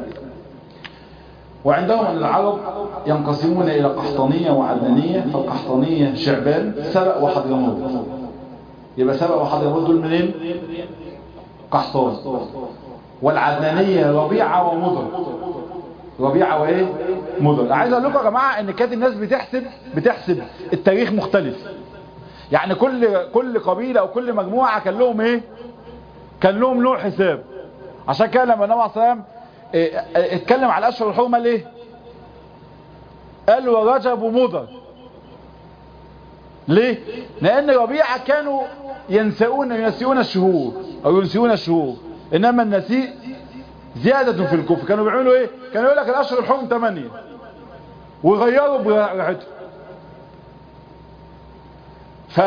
وعندهم أن العرب ينقسمون إلى قحطانية وعدنانية فالقحطانية شعبان سبأ وحضرموت يبقى سبأ وحضرموت دول منين؟ قحطان والعدنانية ربيعة ومضر ربيعة وإيه؟ مضر عايز أقول لكم يا جماعة إن كانت الناس بتحسب بتحسب التاريخ مختلف يعني كل كل قبيلة أو كل مجموعة كان لهم إيه؟ كان لهم نوع حساب عشان كده لما النبي عليه الصلاة اتكلم على الاشهر الحرمه ليه قال ورجب ومضر ليه لان ربيعه كانوا ينسؤون ينسئون الشهور او ينسئون الشهور انما النسيء زياده في الكفر كانوا بيعملوا ايه كانوا يقول لك الاشهر الحرم 8 ويغيروا براحتهم ف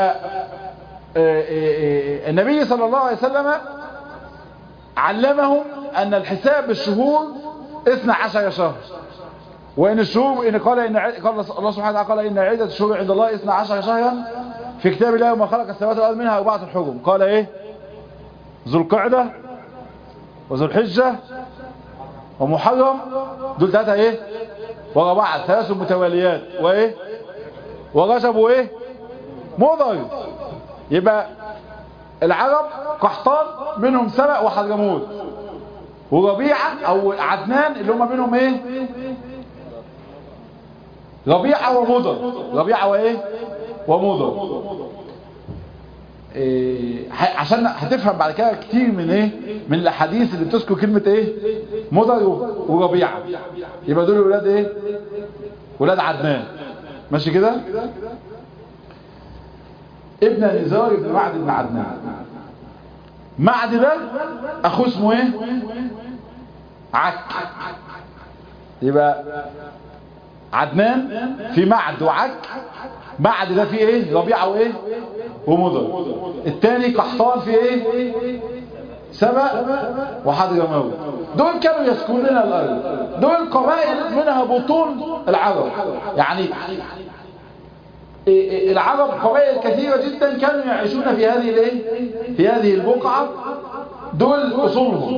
النبي صلى الله عليه وسلم علمهم أن الحساب بالشهور 12 شهر وإن الشهور إن قال إن قال الله سبحانه وتعالى قال إن عدة الشهور عند الله 12 شهرا في كتاب الله وما خلق السماوات والأرض منها أربعة حرم قال إيه ذو القعدة وذو الحجة ومحرم دول ثلاثة إيه ورا بعض ثلاث متواليات وإيه ورجب وإيه مضر يبقى العرب قحطان منهم سبأ وحضرموت وربيعة او عدنان اللي هم منهم ايه ربيعة ومضر ربيعة وايه ومضر إيه عشان هتفهم بعد كده كتير من ايه من الاحاديث اللي بتذكر كلمة ايه مضر وربيعة يبقى دول ولاد ايه ولاد عدنان ماشي كده ابن نزار ابن معد بن عدنان معد ده اخوه اسمه ايه عك يبقى عدنان في معد وعك معد ده فيه ايه ربيعه وايه ومضر الثاني قحطان في ايه سبأ وحضرموت دول كانوا يسكنون الارض دول قبائل منها بطون العرب يعني العرب قبائل كثيرة جدا كانوا يعيشون في هذه الايه في هذه البقعة دول اصولهم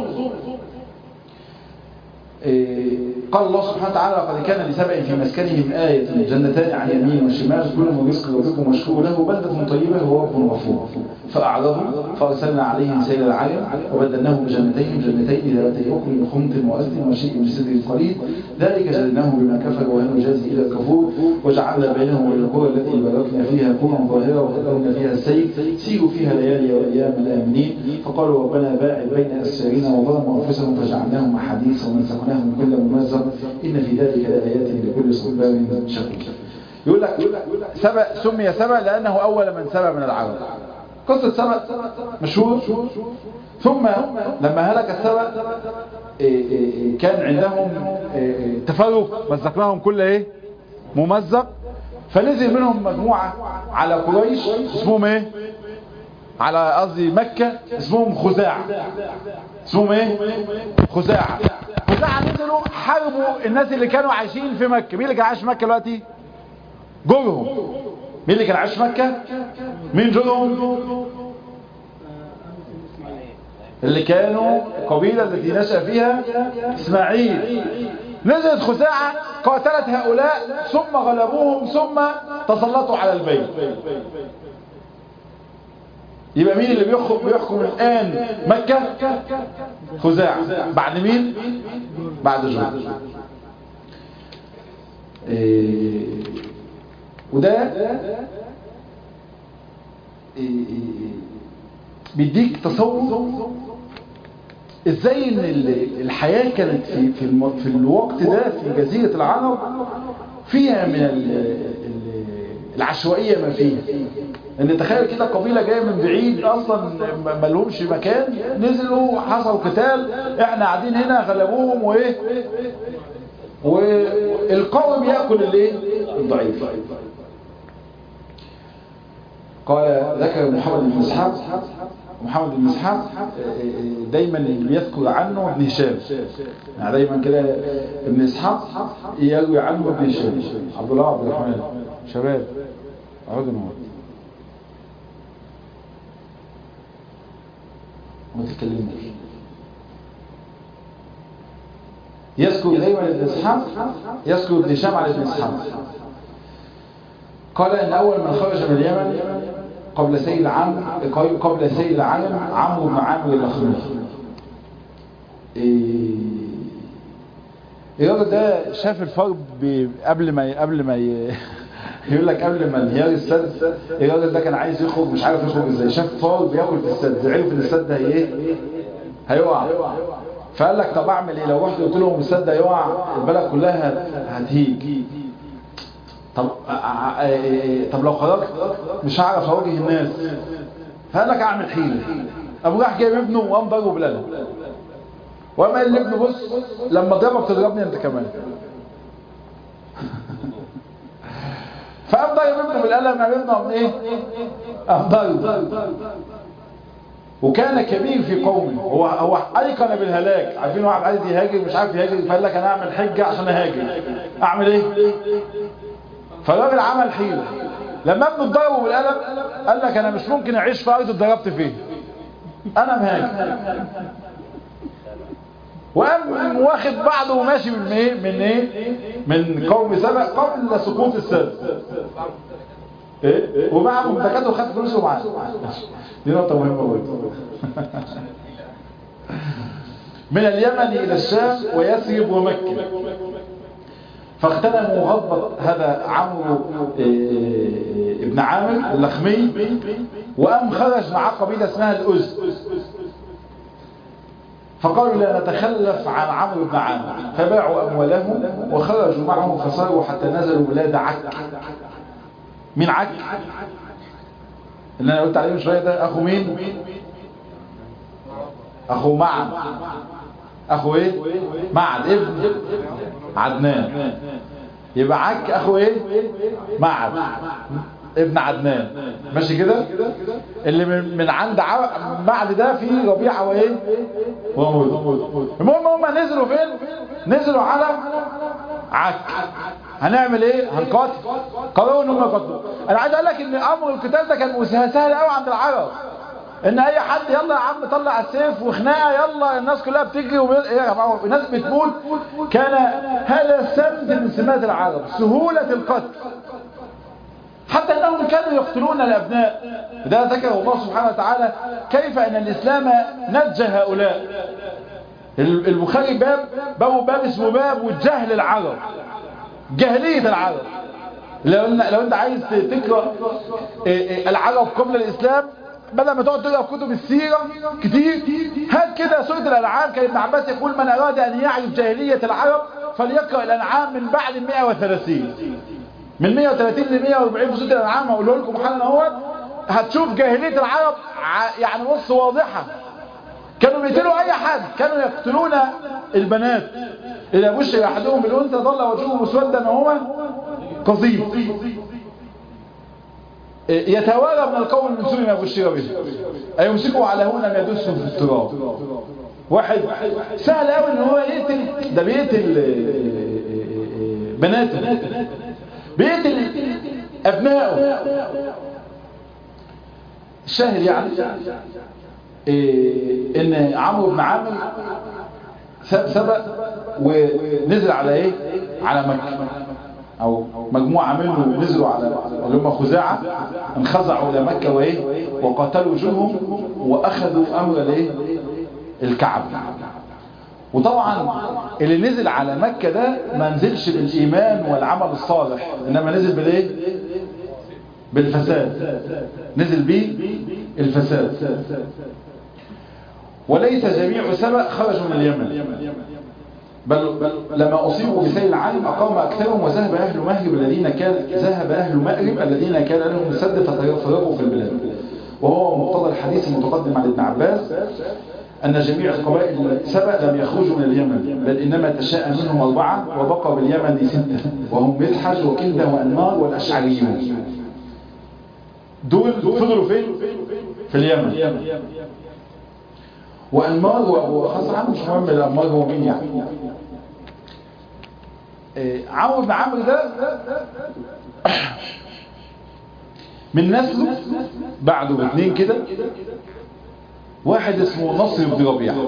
قال الله سبحانه وتعالى قد كان لسبع في مسكنهم آية جنتان عن يمين وشمال كل من رزق ربكم واشكروا له بلدة طيبة هو رب غفور فأعرضوا فأرسلنا عليهم سيل العالم وبدلناهم بجنتين جنتين ذاتي أكل خمط وأثل وشيء من سدر قليل ذلك جزيناهم بما كفروا وهل نجازي إلى الكفور وجعلنا بينهم وبين القرى التي باركنا فيها قرى ظاهرة وقدرنا فيها السير سيروا فيها ليالي وأيام الآمنين فقالوا ربنا باعد بين أسفارنا وظلموا أنفسهم فجعلناهم أحاديث ومسخناهم من كل ممزق إن في ذلك لآيات لكل صبار شكور يقول لك سبأ سمي سبأ لأنه أول من سبأ من العرب قصة سبأ مشهور ثم لما هلك السبأ كان عندهم تفرق مزقناهم كل ايه ممزق فنزل منهم مجموعة على قريش اسمهم ايه على قصدي مكة اسمهم خزاع اسمهم ايه خزاع خزاع نزلوا حاربوا الناس اللي كانوا عايشين في مكة مين اللي كان عايش في مكة دلوقتي جورهم مين اللي كان عايش في مكة مين جورهم اللي كانوا القبيلة التي نشأ فيها اسماعيل نزلت خزاعة قاتلت هؤلاء ثم غلبوهم ثم تسلطوا على البيت يبقى مين اللي بيحكم, بيحكم الآن مكة خزاعة بعد مين بعد جهود إيه وده إيه بيديك تصور ازاي ان الحياة كانت في في, في الوقت ده في جزيرة العرب فيها من العشوائية ما فيها ان تخيل كده قبيلة جاية من بعيد اصلا ما لهمش مكان نزلوا حصل قتال احنا قاعدين هنا غلبوهم وايه والقوي بياكل الايه الضعيف قال ذكر محمد بن اسحاق محمد بن اسحاق دايما اللي بيذكر عنه ابن هشام يعني دايما كده ابن اسحاق يروي عنه ابن هشام عبد الله عبد الرحمن شباب اقعدوا نقعد ما تتكلموش يذكر دايما ابن اسحاق يذكر ابن هشام على ابن اسحاق قال ان اول من خرج من اليمن قبل سيل عم قبل سيل علم عمرو بن عامر المخزومي الراجل ده شاف الفرق قبل ما قبل ما ي... يقول لك قبل ما انهيار السد الراجل ده كان عايز يخرج مش عارف يخرج ازاي شاف فار بياكل في السد عرف ان السد هي ايه هيقع فقال لك طب اعمل ايه لو رحت قلت لهم السد هيقع البلد كلها هتهيج طب طب لو خرجت مش هعرف اواجه الناس فقال لك اعمل حيله ابو راح جايب ابنه وقام ضربه بلده وقام قال لابنه بص لما اضربك تضربني انت كمان فقام ضرب ابنه بالقلم قام ابنه قام ايه قام ضربه وكان كبير في قومه هو هو ايقن بالهلاك عارفين واحد عايز يهاجر مش عارف يهاجر فقال لك انا اعمل حجه عشان اهاجر اعمل ايه فالراجل عمل حيله لما ابنه اتضربه بالقلم قال لك انا مش ممكن اعيش في ارض اتضربت فيه انا مهاجر وقام واخد بعضه وماشي من ايه من ايه من قوم سبأ قبل سقوط السد ايه ومع ممتلكاته وخد فلوسه معاه دي نقطه مهمه برضه من اليمن الى الشام ويثرب ومكه فاغتنموا غضبة هذا عمرو ابن عامر اللخمي وقام خرج معاه قبيلة اسمها الأز فقالوا لا نتخلف عن عمرو بن عامر فباعوا أموالهم وخرجوا معه فصاروا حتى نزلوا بلاد عك مين عك اللي انا قلت عليه من شويه ده اخو مين اخو معد اخو ايه معد ابن عدنان يبقى عك اخو ايه معد ابن عدنان ماشي كده اللي من, من عند معد ده في ربيعه وايه ومود المهم هم نزلوا فين نزلوا على عك هنعمل ايه هنقاتل قرروا ان هم يقاتلوا انا عايز اقول لك ان امر القتال ده كان سهل قوي عند العرب ان اي حد يلا يا عم طلع السيف وخناقه يلا الناس كلها بتجري وبي... ايه يا جماعه الناس بتموت كان هذا سمت من سمات العرب سهوله القتل حتى انهم كانوا يقتلون الابناء ده ذكر الله سبحانه وتعالى كيف ان الاسلام نجى هؤلاء البخاري باب باب باب اسمه باب والجهل العرب جاهلية العرب لو, لو انت عايز تقرأ العرب قبل الاسلام بدل ما تقعد تقرأ كتب السيرة كتير هات كده سورة الانعام كان ابن عباس يقول من اراد ان يعرف جاهلية العرب فليقرأ الانعام من بعد ال 130 من 130 ل 140 في سورة الانعام هقوله لكم حالا اهوت هتشوف جاهلية العرب يعني نص واضحة كانوا بيقتلوا اي حد كانوا يقتلون البنات اذا بشر احدهم بالانثى ظل وجهه مسودا وهو قصيد يتوارى من القوم من سوء ما بشر به ايمسكوا على هون ام يدسوا في التراب واحد سهل قوي ان هو يقتل ده بيقتل بناته بيقتل ابنائه الشاهد يعني إيه ان عمرو بن عامر سبق ونزل على ايه على مكة او مجموعة منهم نزلوا على اللي هم خزاعة انخزعوا الى مكة وايه وقاتلوا جنهم واخذوا امر الايه الكعب وطبعا اللي نزل على مكة ده ما نزلش بالايمان والعمل الصالح انما نزل بالايه بالفساد نزل بيه الفساد وليس جميع سبأ خرجوا من اليمن بل, بل لما أصيبوا بسيل العالم أقام أكثرهم وذهب أهل مهرب الذين كان ذهب أهل مأرب الذين كان لهم سد فتفرقوا في البلاد وهو مقتضى الحديث المتقدم عن ابن عباس أن جميع القبائل سبأ لم يخرجوا من اليمن بل إنما تشاء منهم أربعة وبقى باليمن ستة وهم مدحج وكندة وأنمار والأشعريون دول فضلوا فين؟ في اليمن وأنمار وأبو خزرع مش مهم الأنمار هو مين يعني عمرو بن عمرو ده من نسله بعده باثنين كده واحد اسمه نصر بن ربيعه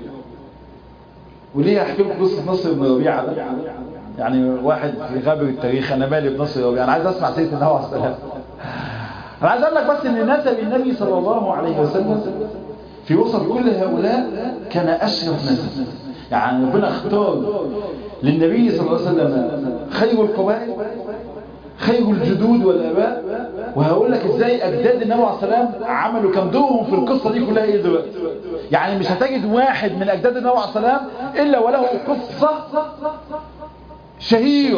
وليه احكي لكم قصه نصر بن ربيعه ده يعني واحد في غابر التاريخ انا مالي بنصر ربيعه انا عايز اسمع سيره النبي عليه السلام انا عايز اقول لك بس ان نسب النبي صلى الله عليه وسلم في وسط كل هؤلاء كان اشرف نسب يعني ربنا اختار للنبي صلى الله عليه وسلم خير القبائل خير الجدود والاباء وهقول لك ازاي اجداد النبي عليه السلام عملوا كان دورهم في القصه دي كلها ايه دلوقتي يعني مش هتجد واحد من اجداد النبي عليه السلام الا وله قصه شهيره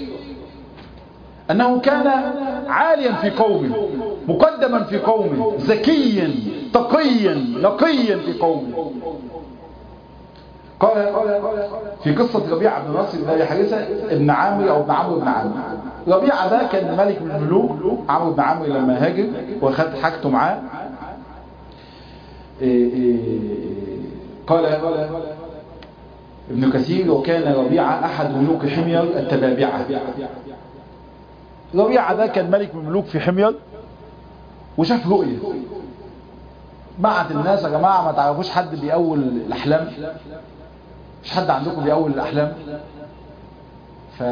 أنه كان عاليا في قومه مقدما في قومه ذكيا تقيا نقيا في قومه قال في قصة ربيعة بن نصر بن أبي حارثة ابن عامر أو ابن عمرو بن عامر ربيعة ده كان ملك من الملوك عمرو بن عامر لما هاجر وخد حاجته معاه قال ابن كثير وكان ربيعة أحد ملوك حمير التبابعة ربيعة ده كان ملك من ملوك في حمير وشاف رؤية بعت الناس يا جماعة ما تعرفوش حد بيأول الأحلام مش حد عندكم بيأول الأحلام ف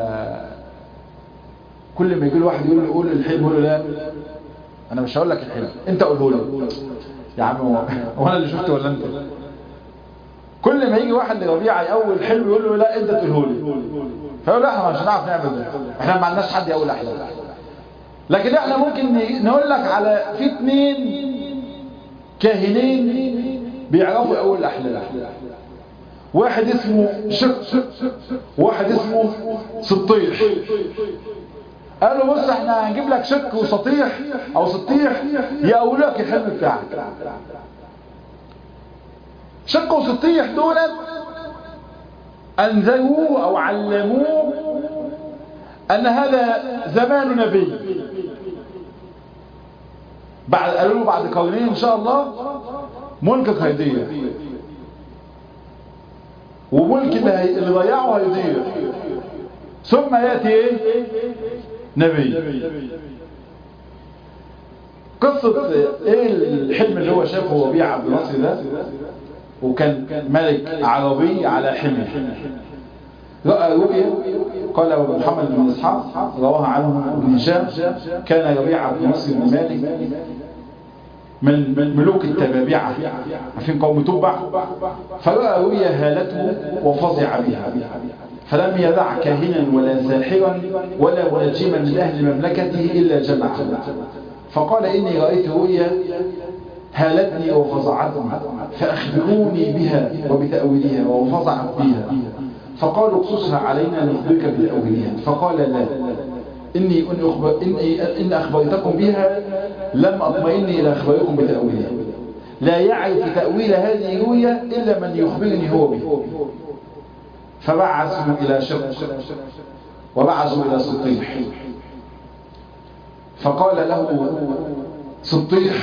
كل ما يجي له واحد يقول له قول الحلم يقول له لا انا مش هقول لك الحلم انت قوله لي يا عم هو هو انا اللي شفته ولا انت كل ما يجي واحد لربيعه يأول حلم يقول له لا انت تقوله لي فيقول له احنا مش هنعرف نعمل ده احنا ما عندناش حد يقول احلام لكن احنا ممكن نقول لك على في اثنين كاهنين بيعرفوا يقول الاحلام واحد اسمه شق واحد اسمه سطيح قال له بص احنا هنجيب لك شق وسطيح او سطيح يقول لك الحلم بتاعك شق وسطيح دول انذروه او علموه ان هذا زمان نبي بعد قالوا له بعد قرنين ان شاء الله ملكك هيضيع وملك اللي, اللي ضيعه هيضيع ثم ياتي ايه نبي قصة ايه الحلم اللي هو شافه ربيع عبد الناصر ده وكان ملك عربي على حمل رأى رؤيا قال أبو محمد بن إسحاق رواها عنه ابن هشام كان ربيع عبد الناصر بن مالك من ملوك التبابعة عارفين قوم تبع فرأى رؤيا هالته وفزع بها فلم يدع كاهنا ولا ساحرا ولا منجما من أهل مملكته إلا جمعه فقال إني رأيت رؤيا هالتني وفزعتني فأخبروني بها وبتأويلها وفزعت بها فقالوا اقصصها علينا نخبرك بتأويلها فقال لا إني إن, أخبر إني إن أخبرتكم بها لم أطمئن إلى أخبركم بتأويلها لا يعرف تأويل هذه الرؤيا إلا من يخبرني هو به فبعثوا إلى شق وبعثوا إلى سطيح فقال له سطيح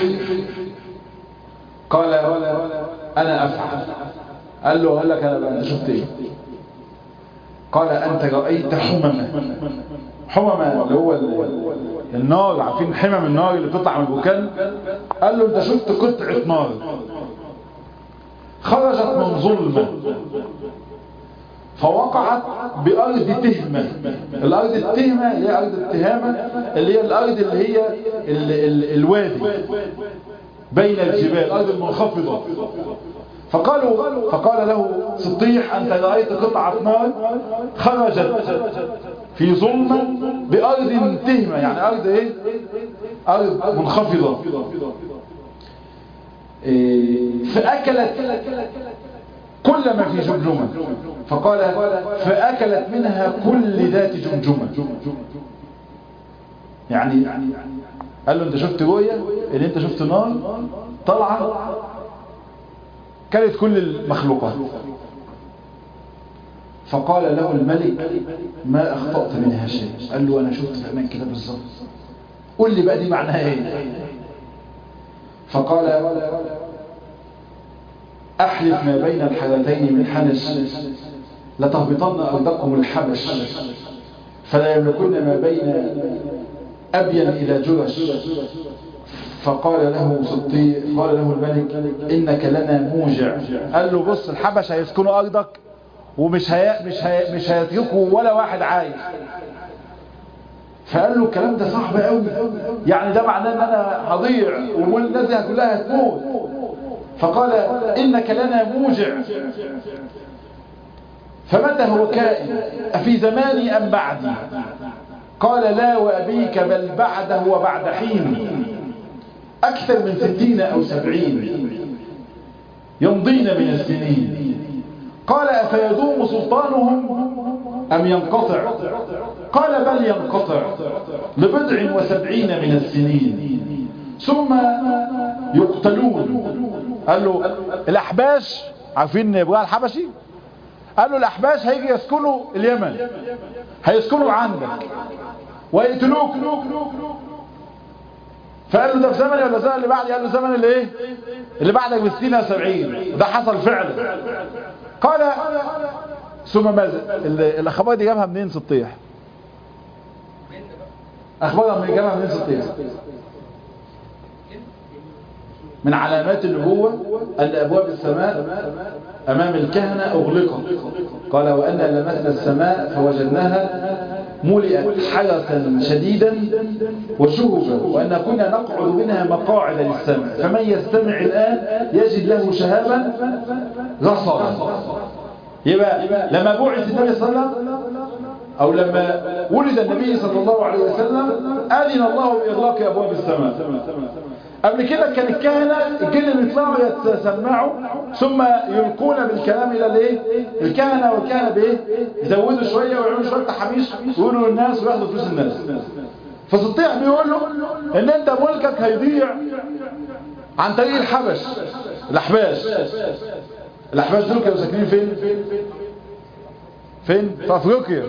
قال أنا أفعل قال له قال لك أنا بقى شفت إيه قال أنت رأيت حمما حمما اللي هو النار عارفين حمم النار اللي بتطلع من البركان قال له أنت شفت قطعة نار خرجت من ظلمة فوقعت بأرض تهمة الأرض التهمة اللي هي أرض التهامة اللي هي الأرض اللي هي ال ال الوادي بين الجبال الأرض المنخفضة فقالوا فقال له سطيح أنت رأيت قطعة نار خرجت في ظلمة بأرض تهمة يعني أرض إيه أرض منخفضة إيه فأكلت كل ما في جمجمة فقال فأكلت منها كل ذات جمجمة يعني قال له انت شفت رؤية ان انت شفت نار طالعة كانت كل المخلوقات فقال له الملك ما اخطأت منها شيء قال له انا شفت فهمان كده بالظبط قول لي بقى دي معناها ايه فقال أحلف ما بين الحالتين من حنش لتهبطن أرضكم الحبش فلا يملكن ما بين أبين إلى جرش فقال له سطي قال له الملك إنك لنا موجع قال له بص الحبش هيسكنوا أرضك ومش هي مش هي مش هيتركوا ولا واحد عايش فقال له الكلام ده صعب قوي يعني ده معناه ان انا هضيع والناس دي كلها هتموت فقال إنك لنا موجع فمتى هو كائن أفي زماني أم بعدي قال لا وأبيك بل بعده وبعد حين أكثر من ستين أو سبعين يمضين من السنين قال أفيدوم سلطانهم أم ينقطع قال بل ينقطع لبضع وسبعين من السنين ثم يقتلون قال له الأحباش عارفين إبراهيم الحبشي قال له الأحباش هيجي يسكنوا اليمن هيسكنوا عندك ويقتلوك فقال له ده في زمن ولا الزمن اللي بعدي قال له زمن اللي ايه اللي بعدك بستين او سبعين ده حصل فعلا قال ثم ماذا الاخبار دي جابها منين سطيح اخبارها من جابها منين سطيح من علامات النبوة أن أبواب السماء أمام الكهنة أغلقت قال وأن لمسنا السماء فوجدناها ملئت حرسا شديدا وشهبا وأن كنا نقعد منها مقاعد للسمع فمن يستمع الآن يجد له شهابا رصدا يبقى لما بعث النبي صلى الله عليه وسلم أو لما ولد النبي صلى الله عليه وسلم أذن الله بإغلاق أبواب السماء قبل كده كان الكهنة الجن بيطلعوا يتسمعوا ثم يلقون بالكلام الى الايه الكهنة والكهنة بايه يزودوا شوية ويعملوا شوية تحميش ويقولوا للناس وياخدوا فلوس الناس فسطيع بيقول له ان انت ملكك هيضيع عن طريق الحبش الاحباش الاحباش دول كانوا ساكنين فين فين في افريقيا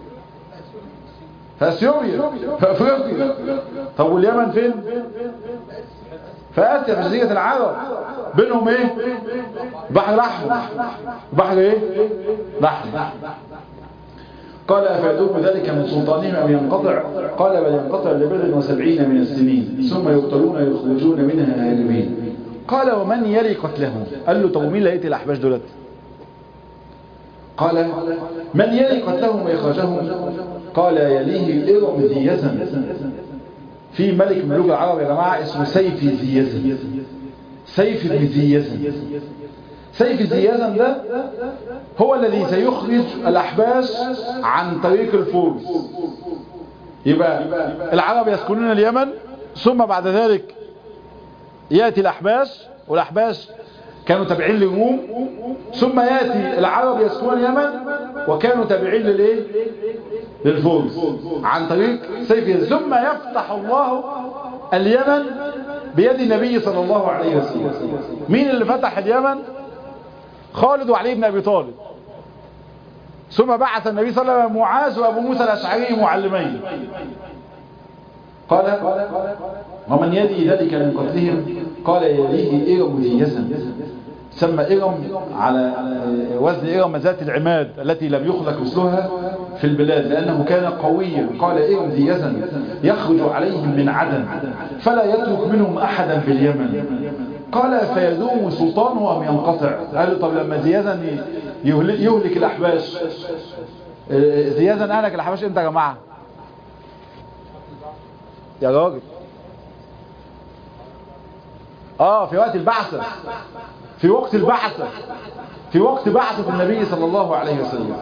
في اثيوبيا في افريقيا طب واليمن فين في اسيا في جزيره العرب بينهم ايه بحر احمر بحر ايه بحر قال افادوه ذلك من سلطانهم او ينقطع قال بل ينقطع لبضع وسبعين من السنين ثم يقتلون يخرجون منها هاربين قال ومن يلي قتلهم قال له طب مين لقيت الاحباش دولت قال من يلي قتلهم وإخراجهم قال يليه إرم ذي يزن في ملك ملوك العرب يا جماعة اسمه سيف ذي يزن سيف بن ذي يزن سيف ذي يزن ده هو الذي سيخرج الأحباش عن طريق الفرس يبقى العرب يسكنون اليمن ثم بعد ذلك يأتي الأحباش والأحباش كانوا تابعين للروم ثم يأتي العرب يسكنون اليمن وكانوا تابعين للايه للفرس عن طريق سيف ثم يفتح الله اليمن بيد النبي صلى الله عليه وسلم مين اللي فتح اليمن خالد وعلي بن ابي طالب ثم بعث النبي صلى الله عليه وسلم معاذ وابو موسى الاشعري معلمين قال ومن يدي ذلك من قتلهم قال يليه إرم ذي يزن سمى إرم على وزن إرم ذات العماد التي لم يخلق مثلها في البلاد لأنه كان قويا قال إرم ذي يزن يخرج عليهم من عدن فلا يترك منهم أحدا باليمن قال فيدوم سلطانه أم ينقطع قال طب لما ذي يزن يهلك الأحباش ذي يزن أهلك الأحباش امتى يا جماعة يا راجل اه في وقت البعثة في وقت البعثة في وقت بعثة النبي صلى الله عليه وسلم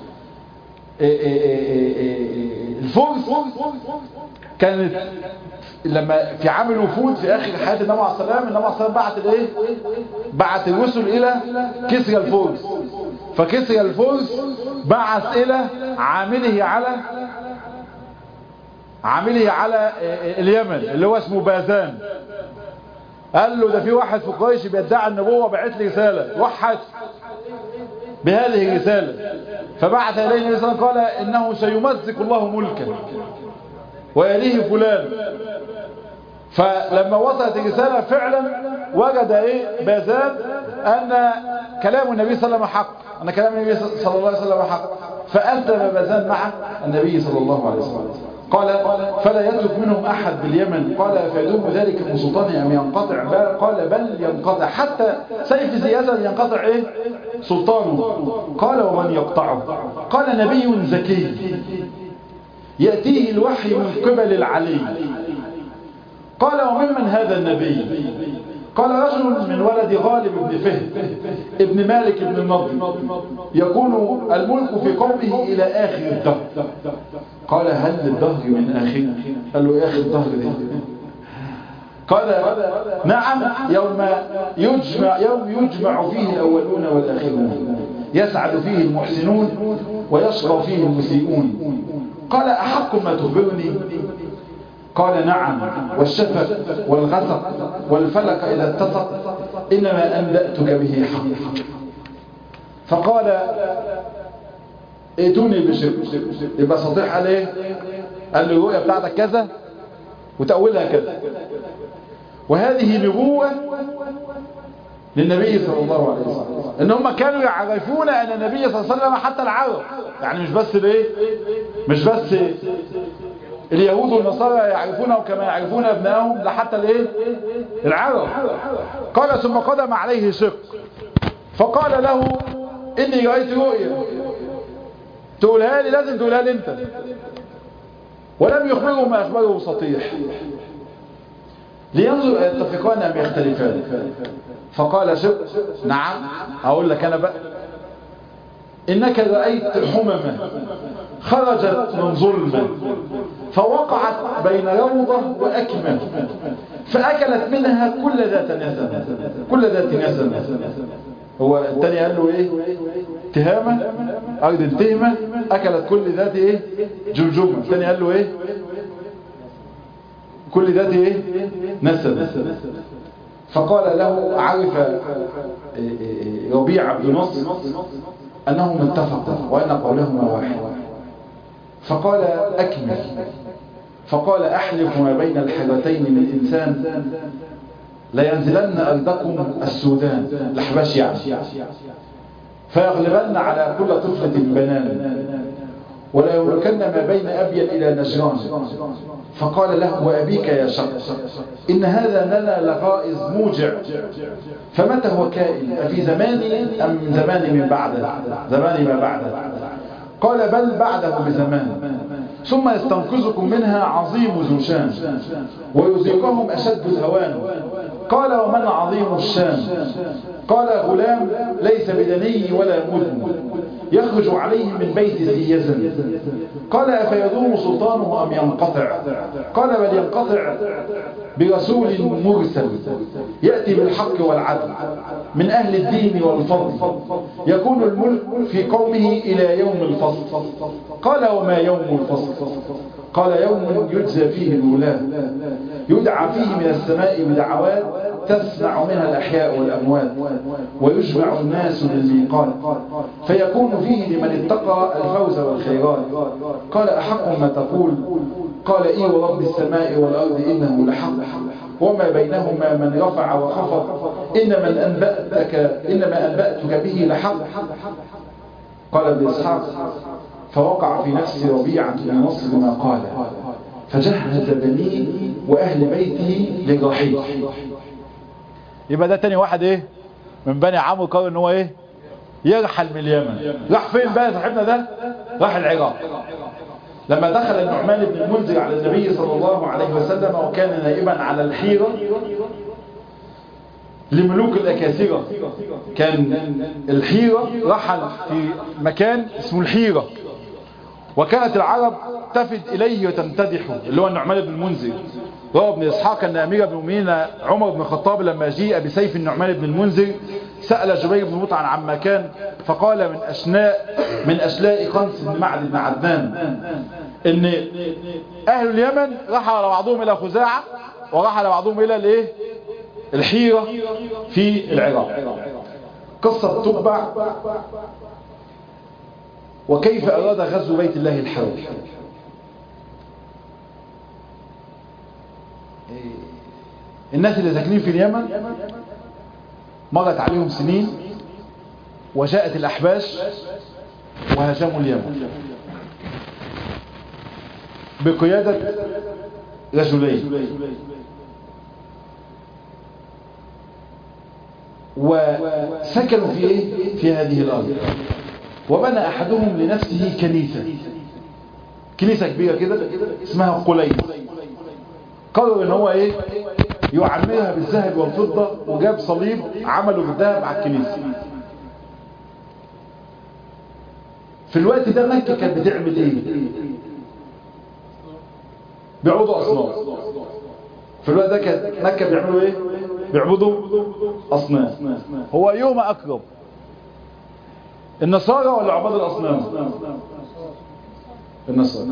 الفرس كانت لما في عام الوفود في اخر حياة النبي عليه السلام النبي عليه السلام بعت الايه بعت الرسل الى كسرى الفرس فكسرى الفرس بعث الى عامله على عامله على اليمن اللي هو اسمه بازان قال له ده في واحد في قريش بيدعي النبوة بعت لي رسالة وحد بهذه الرسالة فبعث إليه النبي صلى الله عليه وسلم قال إنه سيمزق الله ملكا ويليه فلان فلما وصلت الرسالة فعلا وجد ايه بازاد ان كلام النبي صلى الله عليه وسلم حق ان كلام النبي صلى الله عليه وسلم حق فأسلم بازاد مع النبي صلى الله عليه وسلم قال فلا يترك منهم أحد باليمن قال فيدوم ذلك من سلطانه أم ينقطع بل قال بل ينقطع حتى سيف زيادة ينقطع إيه سلطانه قال ومن يقطعه قال نبي زكي يأتيه الوحي من قبل العلي قال وممن هذا النبي قال رجل من ولد غالب بن فهد ابن مالك بن النضر يكون الملك في قومه إلى آخر الدهر قال هل للدهر من آخر قال له آخر الدهر دي قال نعم يوم يجمع يوم يجمع فيه الأولون والآخرون يسعد فيه المحسنون ويشقى فيه المسيئون قال أحق ما تخبرني قال نعم والشفق والغسق والفلك إذا اتسق إنما أنبأتك به حق فقال ائتوني بشر يبقى صديح قال ايه قال له الرؤيا بتاعتك كذا وتأولها كذا وهذه نبوة للنبي صلى الله عليه وسلم ان هم كانوا يعرفون ان النبي صلى الله عليه وسلم حتى العرب يعني مش بس الايه مش بس اليهود والنصارى يعرفونه كما يعرفون ابنائهم ده حتى الايه العرب قال ثم قدم عليه شق فقال له اني رايت رؤيا تقولها لي لازم تقولها لي انت ولم يخبره ما اخبره سطيح لينظر يتفقان ام يختلفان فقال شق نعم هقول لك انا بقى انك رايت حمما خرجت من ظلمه فوقعت بين روضه واكمه فاكلت منها كل ذات نسم كل ذات نسم هو الثاني قال له ايه تهامه ارض التهمه اكلت كل ذات ايه جمجمه الثاني قال له ايه كل ذات ايه نسب فقال له عرف ربيع بن نصر انهم اتفقا وان قولهما واحد فقال اكمل فقال احلف ما بين الحرتين من انسان لينزلن ارضكم السودان الاحباش يعني فيغلبن على كل طفلة بنان ولا يملكن ما بين أبين إلى نجران فقال له وأبيك يا شق إن هذا لنا لغائز موجع فمتى هو كائن أفي زماني أم زماني من بعده زماني ما بعده قال بل بعده بزمان ثم يستنقذكم منها عظيم ذو شان ويذيقهم أشد الهوان قال ومن عظيم الشام قال غلام ليس بدني ولا مدن يخرج عليه من بيت ذي يزن قال أفيدوم سلطانه أم ينقطع قال بل ينقطع برسول مرسل يأتي بالحق والعدل من أهل الدين والفضل يكون الملك في قومه إلى يوم الفصل قال وما يوم الفصل قال يوم يجزى فيه الولاة يدعى فيه من السماء بدعوات تسمع منها الأحياء والأموات ويجمع الناس للميقات فيكون فيه لمن اتقى الفوز والخيرات قال أحق ما تقول قال إي ورب السماء والأرض إنه لحق وما بينهما من رفع وخفض إن من أنبأتك إنما أنبأتك به لحق قال ابن إسحاق فوقع في نفس ربيعة بن نصر ما قال فجهز بنيه وأهل بيته للرحيل يبقى ده تاني واحد ايه من بني عمرو قال ان هو ايه يرحل من اليمن راح فين بقى صاحبنا ده راح العراق لما دخل النعمان بن المنذر على النبي صلى الله عليه وسلم وكان نائبا على الحيرة لملوك الأكاسرة كان الحيرة رحل في مكان اسمه الحيرة وكانت العرب تفد إليه وتمتدحه اللي هو النعمان بن المنذر روى ابن إسحاق أن أمير بن المؤمنين عمر بن الخطاب لما جيء بسيف النعمان بن المنذر سأل جبير بن مطعن عما كان فقال من أشناء من أشلاء قنص بن معد بن عدنان إن أهل اليمن رحل بعضهم إلى خزاعة ورحل بعضهم إلى الإيه الحيرة في العراق قصة تبع وكيف أراد غزو بيت الله الحرام الناس اللي ساكنين في اليمن مرت عليهم سنين وجاءت الأحباش وهاجموا اليمن بقيادة رجلين وسكنوا في ايه في هذه الارض وبنى احدهم لنفسه كنيسة كنيسة كبيرة كده اسمها قليل قرر ان هو ايه يعمرها بالذهب والفضة وجاب صليب عمله بالذهب على الكنيسة في الوقت ده مكة كانت بتعمل ايه بيعبدوا اصنام في الوقت ده كانت مكة بيعملوا ايه بيعبدوا اصنام هو يوم اقرب النصارى ولا عباد الاصنام النصارى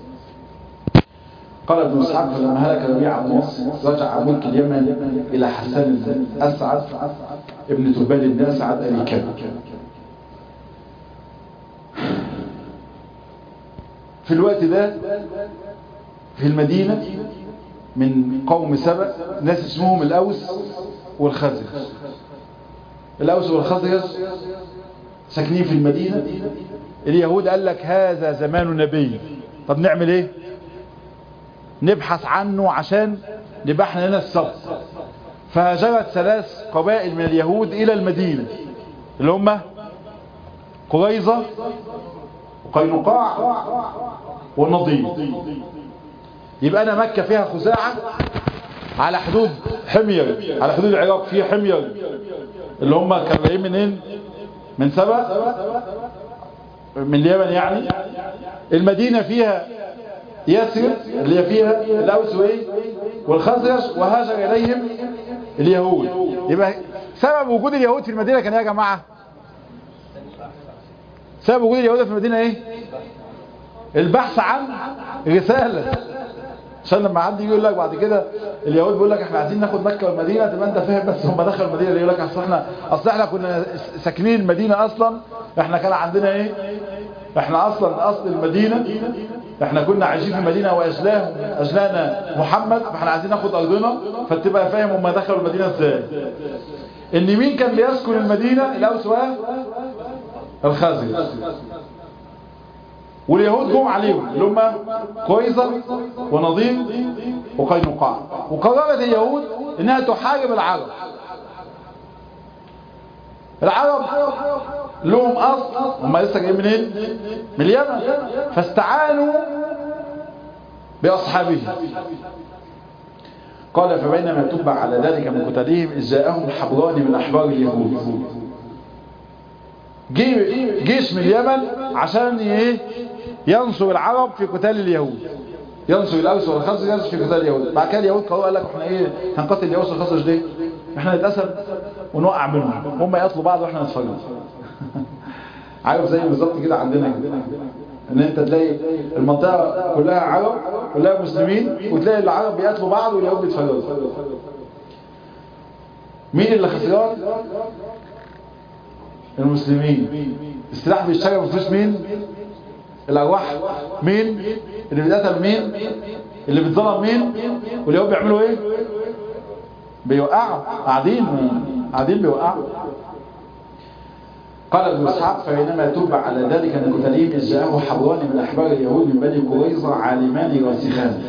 قال ابن اسحاق فلما هلك ربيع بن نصر رجع ملك اليمن الى حسان اسعد ابن تبال بن اسعد ابي كبر في الوقت ده في المدينة من قوم سبأ ناس اسمهم الأوس والخزرج الأوس والخزرج ساكنين في المدينة اليهود قال لك هذا زمان نبي طب نعمل ايه نبحث عنه عشان نبقى احنا لنا السبت فهاجرت ثلاث قبائل من اليهود الى المدينة اللي هم قريظة وقينقاع والنضير يبقى انا مكة فيها خزاعة على حدود حمير على حدود العراق فيها حمير اللي هم كانوا جايين منين من سبأ من اليمن يعني المدينة فيها يثرب اللي هي فيها الأوس وايه والخزرج وهاجر إليهم اليهود يبقى سبب وجود اليهود في المدينة كان ايه يا جماعة سبب وجود اليهود في المدينة ايه البحث عن رسالة عشان لما حد يجي يقول لك بعد كده اليهود بيقول لك احنا عايزين ناخد مكه والمدينه تبقى انت فاهم بس هم دخلوا المدينه اللي يقول لك اصل احنا اصل احنا كنا ساكنين المدينه اصلا احنا كان عندنا ايه احنا اصلا اصل المدينه احنا كنا عايشين في المدينه واجلاهم اجلانا محمد فاحنا عايزين ناخد ارضنا فتبقى فاهم هم دخلوا المدينه ازاي ان مين كان بيسكن المدينه الاوس الخزرج واليهود جم عليهم اللي هم قيصر ونظير وقينقاع وقررت اليهود انها تحارب العرب العرب لهم اصل هم لسه جايين منين من اليمن فاستعانوا باصحابهم قال فبينما تبع على ذلك من قتالهم إذ جاءهم حبران من أحبار اليهود جيش من اليمن عشان ايه ينصر العرب في قتال اليهود ينصر الاوس والخزرج في قتال اليهود بعد كده اليهود قالوا قال لك احنا ايه هنقتل الاوس والخزرج ليه احنا نتقسم ونوقع منهم هم يقتلوا بعض واحنا نتفرج عارف زي بالظبط كده عندنا كده ان انت تلاقي المنطقه كلها عرب كلها مسلمين وتلاقي العرب بيقتلوا بعض واليهود بيتفرجوا مين اللي خسران المسلمين السلاح بيشتغل بفلوس مين الارواح مين اللي بيتقتل مين اللي بيتظلم مين واليهود بيعملوا ايه بيوقعوا قاعدين قاعدين بيوقعوا قال ابن اسحاق فبينما تبع على ذلك من قتالهم اذ جاءه حبران من احبار اليهود من بني قريظه عالمان راسخان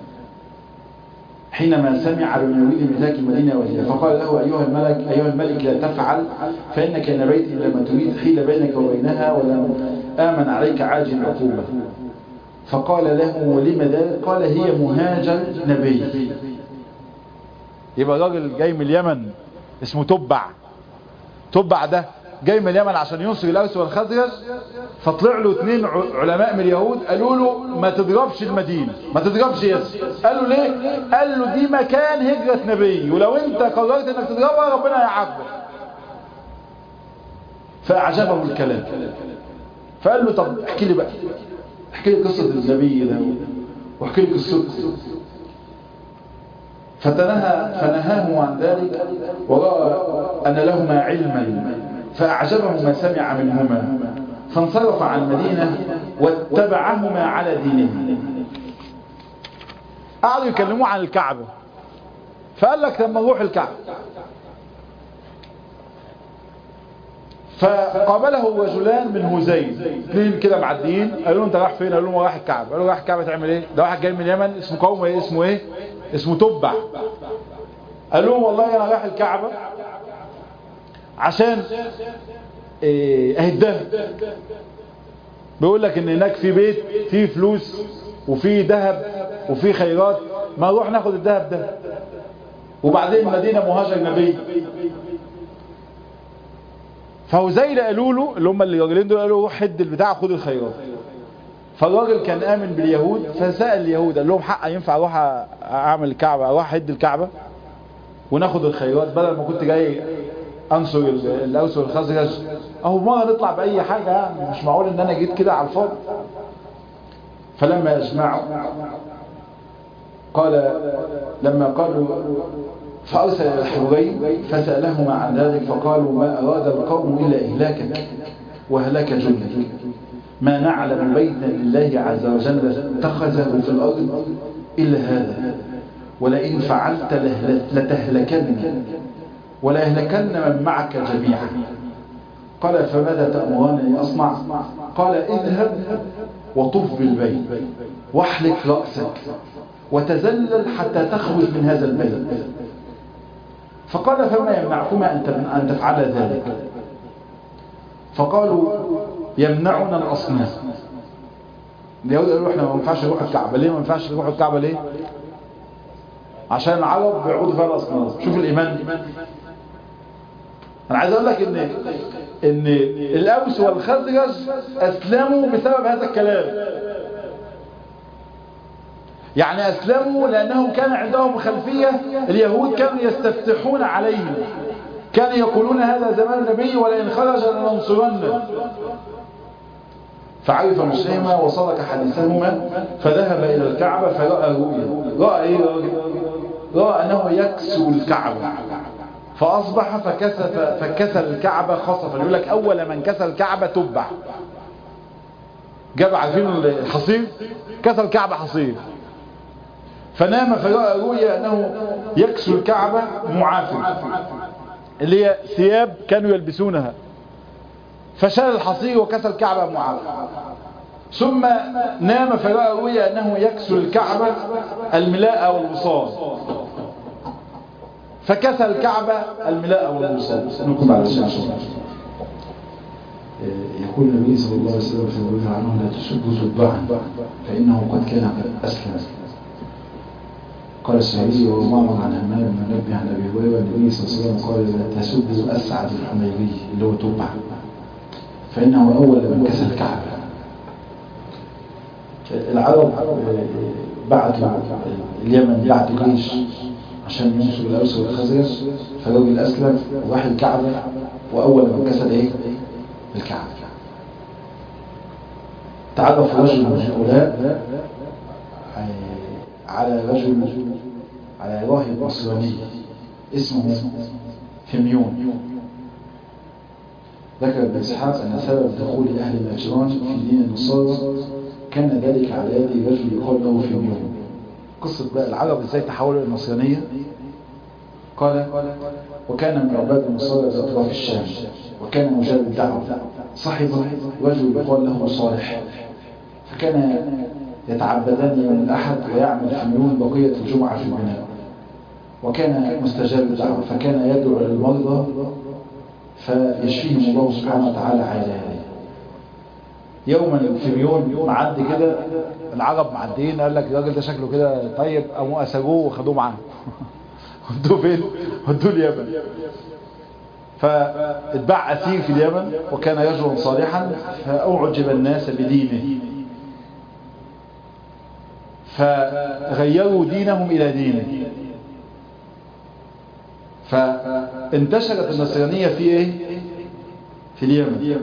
حينما سمع بمن ملاك المدينة وهي فقال له أيها الملك أيها الملك لا تفعل فإنك نبيت إلا ما تريد حيل بينك وبينها ولم آمن عليك عاجل عقوبة فقال له ولم ذلك قال هي مهاجر نبي يبقى راجل جاي من اليمن اسمه تبع تبع ده جاي من اليمن عشان ينصر الاوس والخزرج فطلع له اثنين علماء من اليهود قالوا له ما تضربش المدينه ما تضربش ياسر قالوا ليه قال له دي مكان هجره نبي ولو انت قررت انك تضربها ربنا هيعاقبك فاعجبه الكلام فقال له طب احكي لي بقى احكي لي قصه النبي ده واحكي لي قصته فتنهى فنهاه عن ذلك وراى ان لهما علما فأعجبه ما سمع منهما فانصرف عن المدينة واتبعهما على دينهم قعدوا يكلموا عن الكعبة فقال لك لما نروح الكعبة فقابله رجلان من هزيل اثنين كده معديين قالوا له انت رايح فين قالوا له رايح الكعبه قالوا له رايح الكعبه تعمل ايه ده واحد جاي من اليمن اسمه قوم ايه اسمه ايه اسمه تبع قال لهم والله انا رايح الكعبه عشان اهدها بيقول لك ان هناك في بيت فيه فلوس وفيه ذهب وفيه خيرات ما نروح ناخد الذهب ده وبعدين مدينة مهاجر نبي فهزيل قالوا له اللي هم اللي راجلين دول قالوا روح حد البتاع خد الخيرات فالراجل كان آمن باليهود فسأل اليهود قال لهم حق ينفع اروح اعمل الكعبة اروح حد الكعبة وناخد الخيرات بدل ما كنت جاي انصر الاوس والخزرج اهو مرة نطلع باي حاجة يعني مش معقول ان انا جيت كده على الفاضي فلما يجمعوا قال لما قالوا فأرسل الحورين فسألهما عن ذلك فقالوا ما أراد القوم إلا إهلاكك وهلاك جندك ما نعلم بيتا لله عز وجل اتخذه في الأرض إلا هذا ولئن فعلت لتهلكن ولا يهلكن من معك جميعا قال فماذا تأمرني أصنع قال اذهب وطف بالبيت واحلق رأسك وتزلل حتى تخرج من هذا البيت فقال فما يمنعكما أن تفعل ذلك فقالوا يمنعنا الأصنام اليهود قالوا احنا ما ينفعش نروح الكعبة ليه ما ينفعش نروح الكعبة ليه عشان العرب بيعبدوا فيها الأصنام شوف الإيمان أنا عايز أقول لك إن إن الأوس والخزرج أسلموا بسبب هذا الكلام يعني أسلموا لأنهم كان عندهم خلفية اليهود كانوا يستفتحون عليهم كانوا يقولون هذا زمان النبي ولئن خرج لننصرنه فعرف مسلمة وصدق حديثهما فذهب إلى الكعبة فرأى رؤيا رأى إيه رأى أنه يكسو الكعبة فأصبح فكسف فكسى الكعبة خصفا يقول لك أول من كسى الكعبة تبع جاب عارفين الحصير كسى الكعبة حصير فنام فرأى رؤيا أنه يكسو الكعبة معافر اللي هي ثياب كانوا يلبسونها فشال الحصير وكسى الكعبة معافر ثم نام فرأى رؤيا أنه يكسو الكعبة الملاء والوصال فكسى الكعبة الملاء والوصال نكم على الشاشة يقول النبي صلى الله عليه وسلم في الوجه عنه لا تسبوا تبعا فإنه قد كان قد أسلم قال السعيدي ومعمر عن همام بن منبه عن أبي هريرة النبي صلى الله عليه وسلم قال لا تسبوا أسعد الحميري اللي هو تبع فإنه أول من كسى الكعبة العرب بعتوا اليمن بعتوا جيش عشان ينصر الأوس والخزرج فالراجل أسلم وراح الكعبة وأول من كسر إيه؟ الكعبة تعرف رجل من هؤلاء على رجل على راهب نصراني اسمه فيميون ذكر ابن اسحاق ان سبب دخول اهل النجران في دين النصارى كان ذلك على يد رجل يقال له فيميون قصة بقى العرب ازاي تحولوا النصرانية قال وكان من عباد النصارى في اطراف الشام وكان مجاب الدعوة صحب رجل يقال له صالح فكان يتعبدان يوم الأحد ويعمل فيميون بقية الجمعة في البناء وكان مستجاب الدعوة فكان يدعو للمرضى فيشفيهم الله سبحانه وتعالى علاجه يوما الفيميون معدي كده العرب معديين قال لك الراجل ده شكله كده طيب قاموا اسروه وخدوه معاه ودوه فين؟ ودوه اليمن فاتباع اسير في اليمن وكان رجلا صالحا فاعجب الناس بدينه فغيروا دينهم الى دينه فانتشرت النصرانية في ايه في اليمن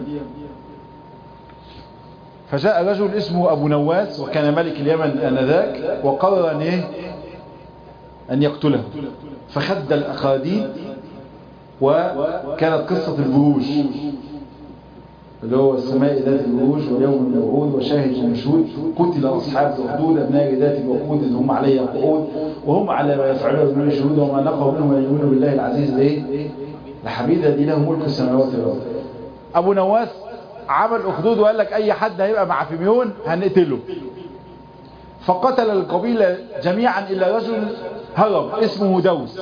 فجاء رجل اسمه ابو نواس وكان ملك اليمن انذاك وقرر ان ايه ان يقتله فخد الاخاديد وكانت قصة البروج اللي هو السماء ذات البروج واليوم الموعود وشاهد ومشهود قتل أصحاب الأخدود أبناء ذات الوقود إذ هم عليها قعود وهم على ما يفعلون من الشهود وما نقوا منهم أن يؤمنوا بالله العزيز ليه لحبيب الذي له ملك السماوات والأرض أبو نواس عمل أخدود وقال لك أي حد هيبقى مع فيميون هنقتله فقتل القبيلة جميعا إلا رجل هرب اسمه دوس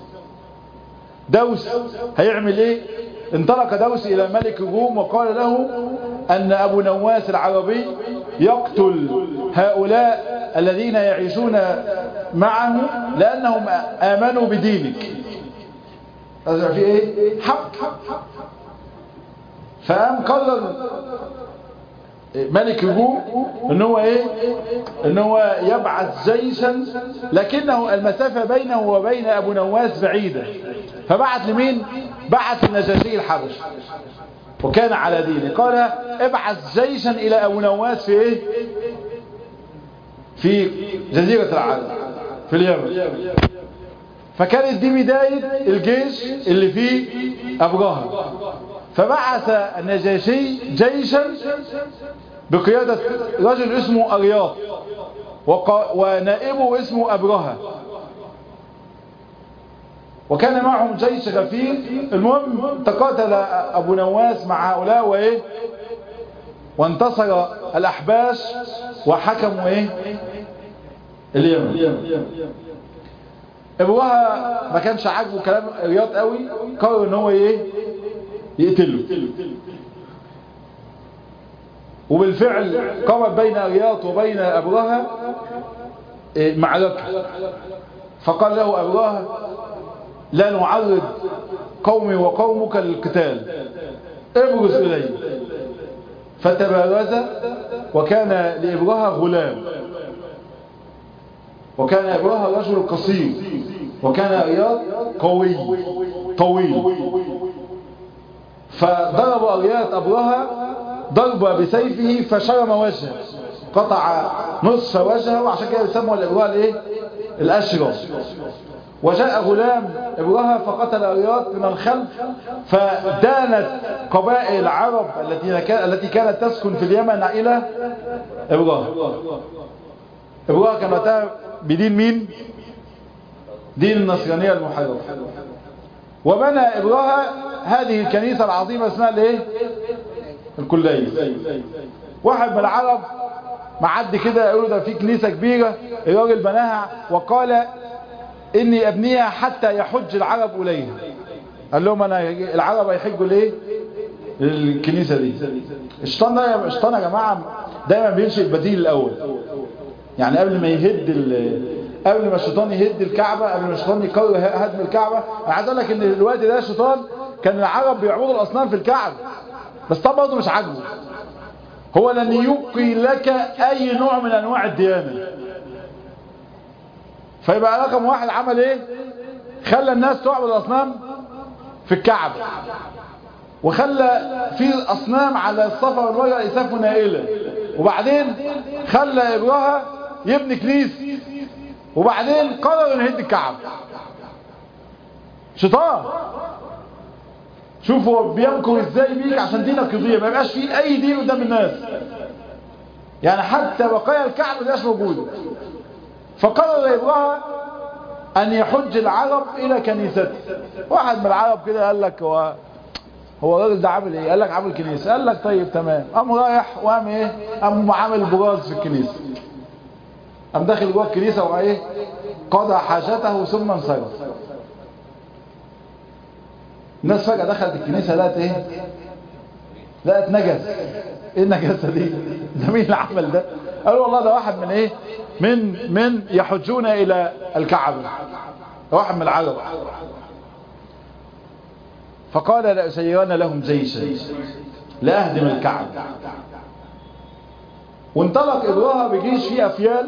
دوس هيعمل ايه انطلق دوس الى ملك الروم وقال له ان ابو نواس العربي يقتل هؤلاء الذين يعيشون معه لانهم امنوا بدينك في ايه حق فقام قرر ملك الروم ان هو ايه ان هو يبعث جيشا لكنه المسافة بينه وبين ابو نواس بعيدة فبعت لمين بعت النجاشي الحبش وكان على دينه قال ابعث جيشا الى ابو نواس في ايه في جزيرة العرب في اليمن فكانت دي بداية الجيش اللي فيه ابرهة فبعث النجاشي جيشا بقيادة رجل اسمه أرياط ونائبه اسمه أبرهة وكان معهم جيش غفير المهم تقاتل أبو نواس مع هؤلاء وإيه وانتصر الأحباش وحكموا إيه اليمن ابوها ما كانش عاجبه كلام رياض قوي قرر ان هو ايه يقتله وبالفعل قامت بين رياض وبين ابوها معركة فقال له ابوها لا نعرض قومي وقومك للقتال ابرز الي فتبارز وكان لابرها غلام وكان ابرها رجل قصير وكان رياض قوي طويل فضرب أريات أبرها ضرب بسيفه فشرم وجهه قطع نصف وجهه وعشان كده بيسموا الإبراء الايه الأشرف وجاء غلام إبرها فقتل أريات من الخلف فدانت قبائل العرب التي التي كانت تسكن في اليمن إلى إبرها إبرها كان وقتها بدين مين دين النصرانية المحرفة وبنى إبراها هذه الكنيسة العظيمة اسمها الايه الكلية واحد من العرب معدي كده يقولوا ده في كنيسة كبيرة الراجل بناها وقال اني ابنيها حتى يحج العرب اليها قال لهم انا العرب هيحجوا ليه الكنيسة دي الشيطان ده الشيطان يا جماعة دايما بينشئ البديل الاول يعني قبل ما يهد قبل ما الشيطان يهد الكعبة قبل ما الشيطان يقرر هدم الكعبة انا عايز اقول لك ان الوقت ده الشيطان كان العرب بيعبدوا الاصنام في الكعبة بس طبعا برضه مش عاجبه هو لن يبقي لك اي نوع من انواع الديانة فيبقى رقم واحد عمل ايه خلى الناس تعبد الاصنام في الكعبة وخلى في اصنام على الصفا والمروه اساف نائله وبعدين خلى ابراها يبني كنيسه وبعدين قرر انه يهد الكعبه شيطان شوف هو بيمكر ازاي بيك عشان دينك يضيع ما يبقاش فيه اي دين قدام الناس يعني حتى بقايا الكعبه مش موجوده فقرر ابراها ان يحج العرب الى كنيسته واحد من العرب كده قال لك هو هو الراجل ده عامل ايه قال لك عامل كنيسه قال لك طيب تمام قام رايح وقام ايه قام عامل براز في الكنيسه قام داخل جوه الكنيسه وايه قضى حاجته ثم انصرف الناس فجاه دخلت الكنيسه لقت ايه لقت نجس ايه النجاسه دي ده مين اللي عمل ده قالوا والله ده واحد من ايه من من يحجون الى الكعبه ده واحد من العرب فقال لأسيرن لهم جيشا لأهدم الكعبة وانطلق إبراها بجيش فيه أفيال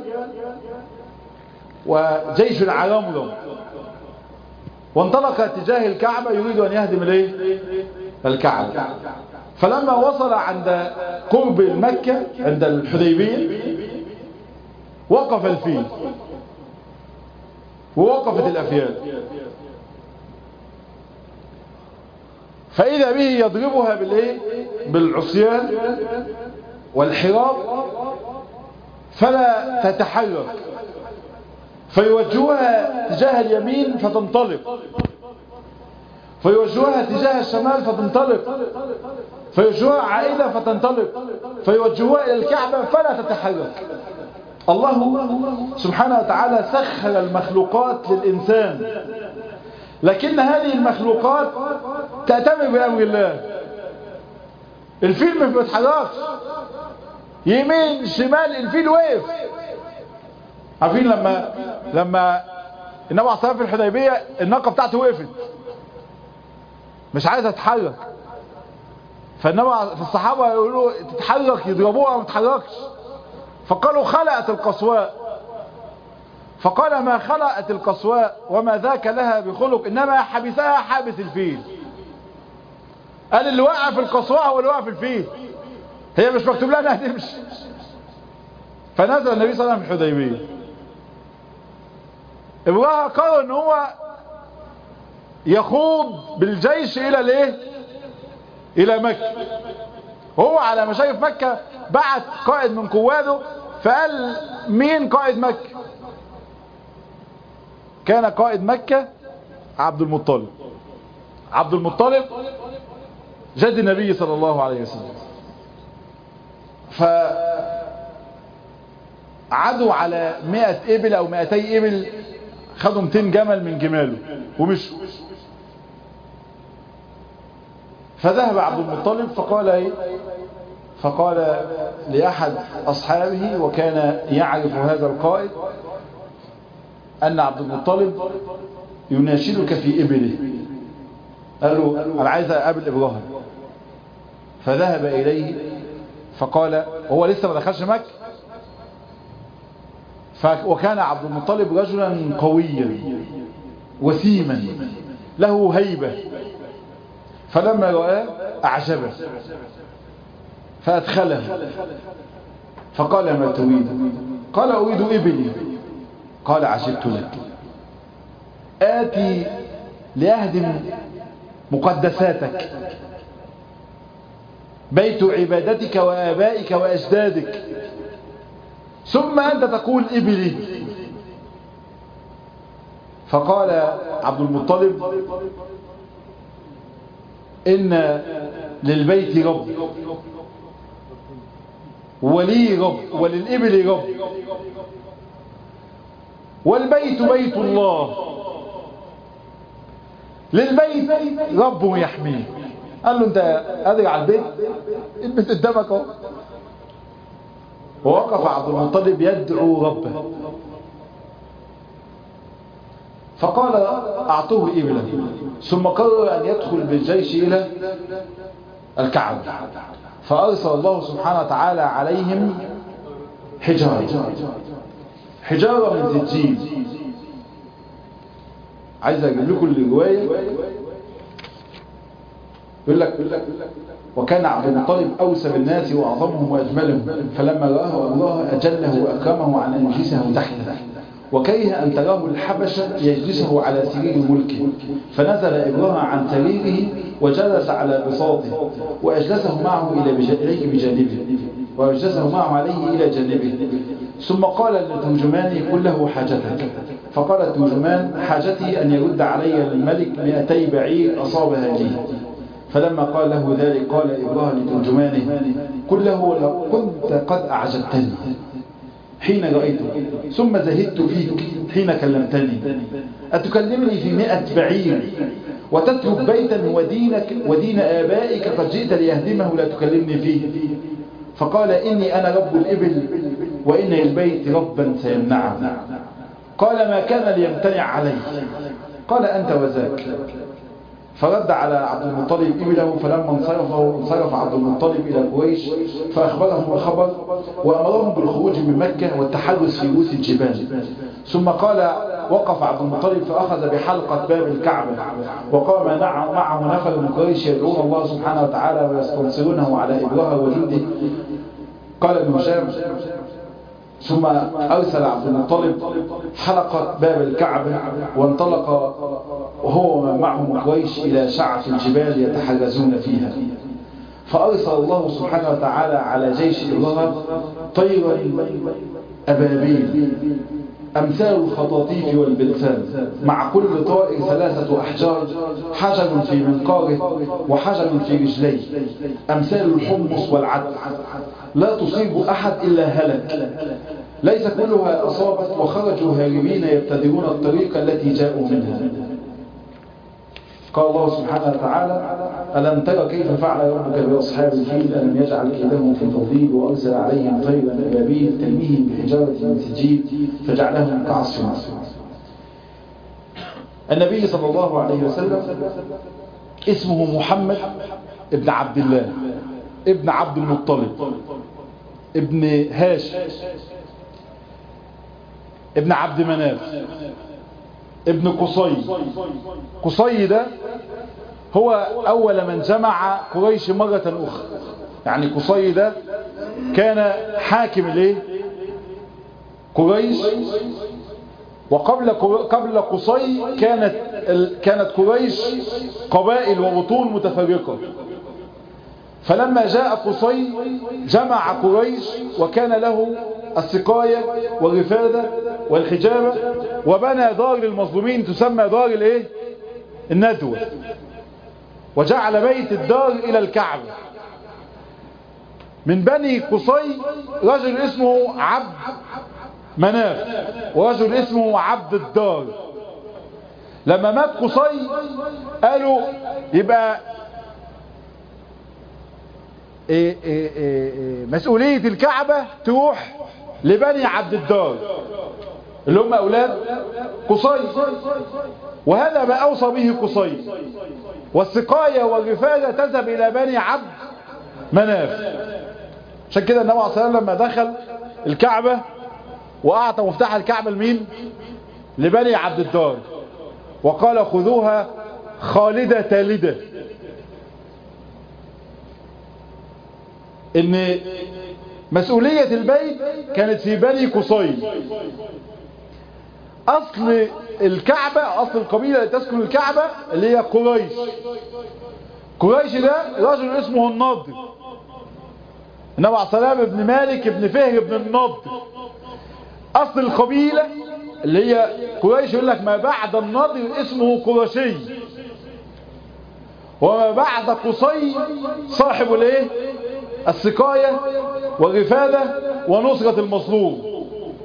وجيش عرمرم وانطلق اتجاه الكعبة يريد أن يهدم الايه الكعبة فلما وصل عند قرب مكة عند الحديبية وقف الفيل ووقفت الأفيال فإذا به يضربها بالايه بالعصيان والحراب فلا تتحرك فيوجهها تجاه اليمين فتنطلق فيوجهها تجاه الشمال فتنطلق فيوجهها عائدة فتنطلق فيوجهها إلى الكعبة فلا تتحرك الله سبحانه وتعالى سخر المخلوقات للإنسان لكن هذه المخلوقات تأتمر بأمر الله الفيل ما بيتحركش يمين شمال الفيل وقف عارفين لما لما النبي عليه الصلاه في الحديبيه الناقه بتاعته وقفت مش عايزه تتحرك فالنبي في الصحابه يقولوا تتحرك يضربوها ما تتحركش فقالوا خلقت القصواء فقال ما خلقت القصواء وما ذاك لها بخلق إنما حبسها حابس الفيل قال اللي وقع في القصواء هو اللي وقع في الفيل هي مش مكتوب لها انها تمشي فنزل النبي صلى الله عليه وسلم في الحديبيه ابراها قرر ان هو يخوض بالجيش الى الايه الى مكة هو على مشايف مكة بعت قائد من قواده فقال مين قائد مكة كان قائد مكة عبد المطلب عبد المطلب جد النبي صلى الله عليه وسلم فعدوا على مئة إبل أو مئتي إبل خدوا 200 جمل من جماله ومشوا فذهب عبد المطلب فقال ايه فقال لأحد أصحابه وكان يعرف هذا القائد أن عبد المطلب يناشدك في إبله قال له أنا عايز أقابل إبراهيم فذهب إليه فقال هو لسه ما دخلش مكة وكان عبد المطلب رجلا قويا وسيما له هيبة فلما رآه أعجبه فأدخله فقال ما تريد قال أريد إبلي قال عجبت لك آتي لأهدم مقدساتك بيت عبادتك وآبائك وأجدادك ثم أنت تقول إبلي فقال عبد المطلب إن للبيت رب ولي رب وللإبل رب والبيت بيت الله للبيت رب يحميه قال له انت قادر على البيت البيت قدامك اهو ووقف عبد المطلب يدعو ربه فقال اعطوه ابله ثم قرر ان يدخل بالجيش الى الكعبه فارسل الله سبحانه وتعالى عليهم حجاره حجاره من سجين عايز اجيب لكم الروايه يقول لك وكان عبد المطلب أوسب الناس وأعظمهم وأجملهم فلما رآه الله أجله وأكرمه على أن يجلسه تحته وكره أن تراه الحبشة يجلسه على سرير ملكه فنزل إبراهيم عن سريره وجلس على بساطه وأجلسه معه إليه بجانبه وأجلسه معه عليه إلى جانبه ثم قال لترجمانه قل له حاجتك فقال الترجمان حاجتي أن يرد علي الملك مئتي بعير أصابها لي فلما قال له ذلك قال إبراهيم لترجمانه قل له لو كنت قد أعجبتني حين رأيتك ثم زهدت فيك حين كلمتني أتكلمني في مئة بعير وتترك بيتا ودينك ودين آبائك قد جئت ليهدمه لا تكلمني فيه فقال إني أنا رب الإبل وإن البيت ربا سيمنعه قال ما كان ليمتنع علي قال أنت وذاك فرد على عبد المطلب إبله فلما انصرف انصرف عبد المطلب إلى قريش فأخبرهم الخبر وأمرهم بالخروج من مكة والتحدث في رؤوس الجبال ثم قال وقف عبد المطلب فأخذ بحلقة باب الكعبة وقام معه نفر من قريش يدعون الله سبحانه وتعالى ويستنصرونه على إبراه وجنده قال ابن هشام ثم أرسل عبد المطلب حلقة باب الكعبة وانطلق وهو ومن معه من قريش إلى شعف الجبال يتحرزون فيها فأرسل الله سبحانه وتعالى على جيش إبراهيم طيرا أبابيل أمثال الخطاطيف والبلسان مع كل طائر ثلاثة أحجار حجر في منقاره وحجر في رجليه أمثال الحمص والعدس لا تصيب أحد إلا هلك ليس كلها أصابت وخرجوا هاربين يبتدرون الطريق التي جاءوا منها قال الله سبحانه وتعالى ألم ترى كيف فعل ربك بأصحاب الفيل ألم يجعل كيدهم في تضليل وأرسل عليهم طيرا أبابيل ترميهم بحجارة من سجيل فجعلهم كعصف النبي صلى الله عليه وسلم اسمه محمد ابن عبد الله ابن عبد المطلب ابن هاشم ابن عبد مناف ابن قصي قصي ده هو أول من جمع قريش مرة أخرى يعني قصي ده كان حاكم ليه قريش وقبل قبل قصي كانت كانت قريش قبائل وبطون متفرقة فلما جاء قصي جمع قريش وكان له السقاية والرفادة والحجابة وبنى دار للمظلومين تسمى دار الايه الندوة وجعل بيت الدار إلى الكعبة من بني قصي رجل اسمه عبد مناف ورجل اسمه عبد الدار لما مات قصي قالوا يبقى إيه إيه إيه مسؤولية الكعبة تروح لبني عبد الدار اللي هم أولاد قصي وهذا ما أوصى به قصي والسقاية والرفادة تذهب إلى بني عبد مناف عشان كده النبي عليه الصلاة والسلام لما دخل الكعبة وأعطى مفتاح الكعبة لمين لبني عبد الدار وقال خذوها خالدة تالدة ان مسؤولية البيت كانت في بني قصي اصل الكعبة اصل القبيلة اللي تسكن الكعبة اللي هي قريش قريش ده رجل اسمه النضر النبي عليه السلام ابن مالك ابن فهر ابن النضر اصل القبيلة اللي هي قريش يقول لك ما بعد النضر اسمه قرشي وما بعد قصي صاحب الايه السقاية والرفادة ونصرة المظلوم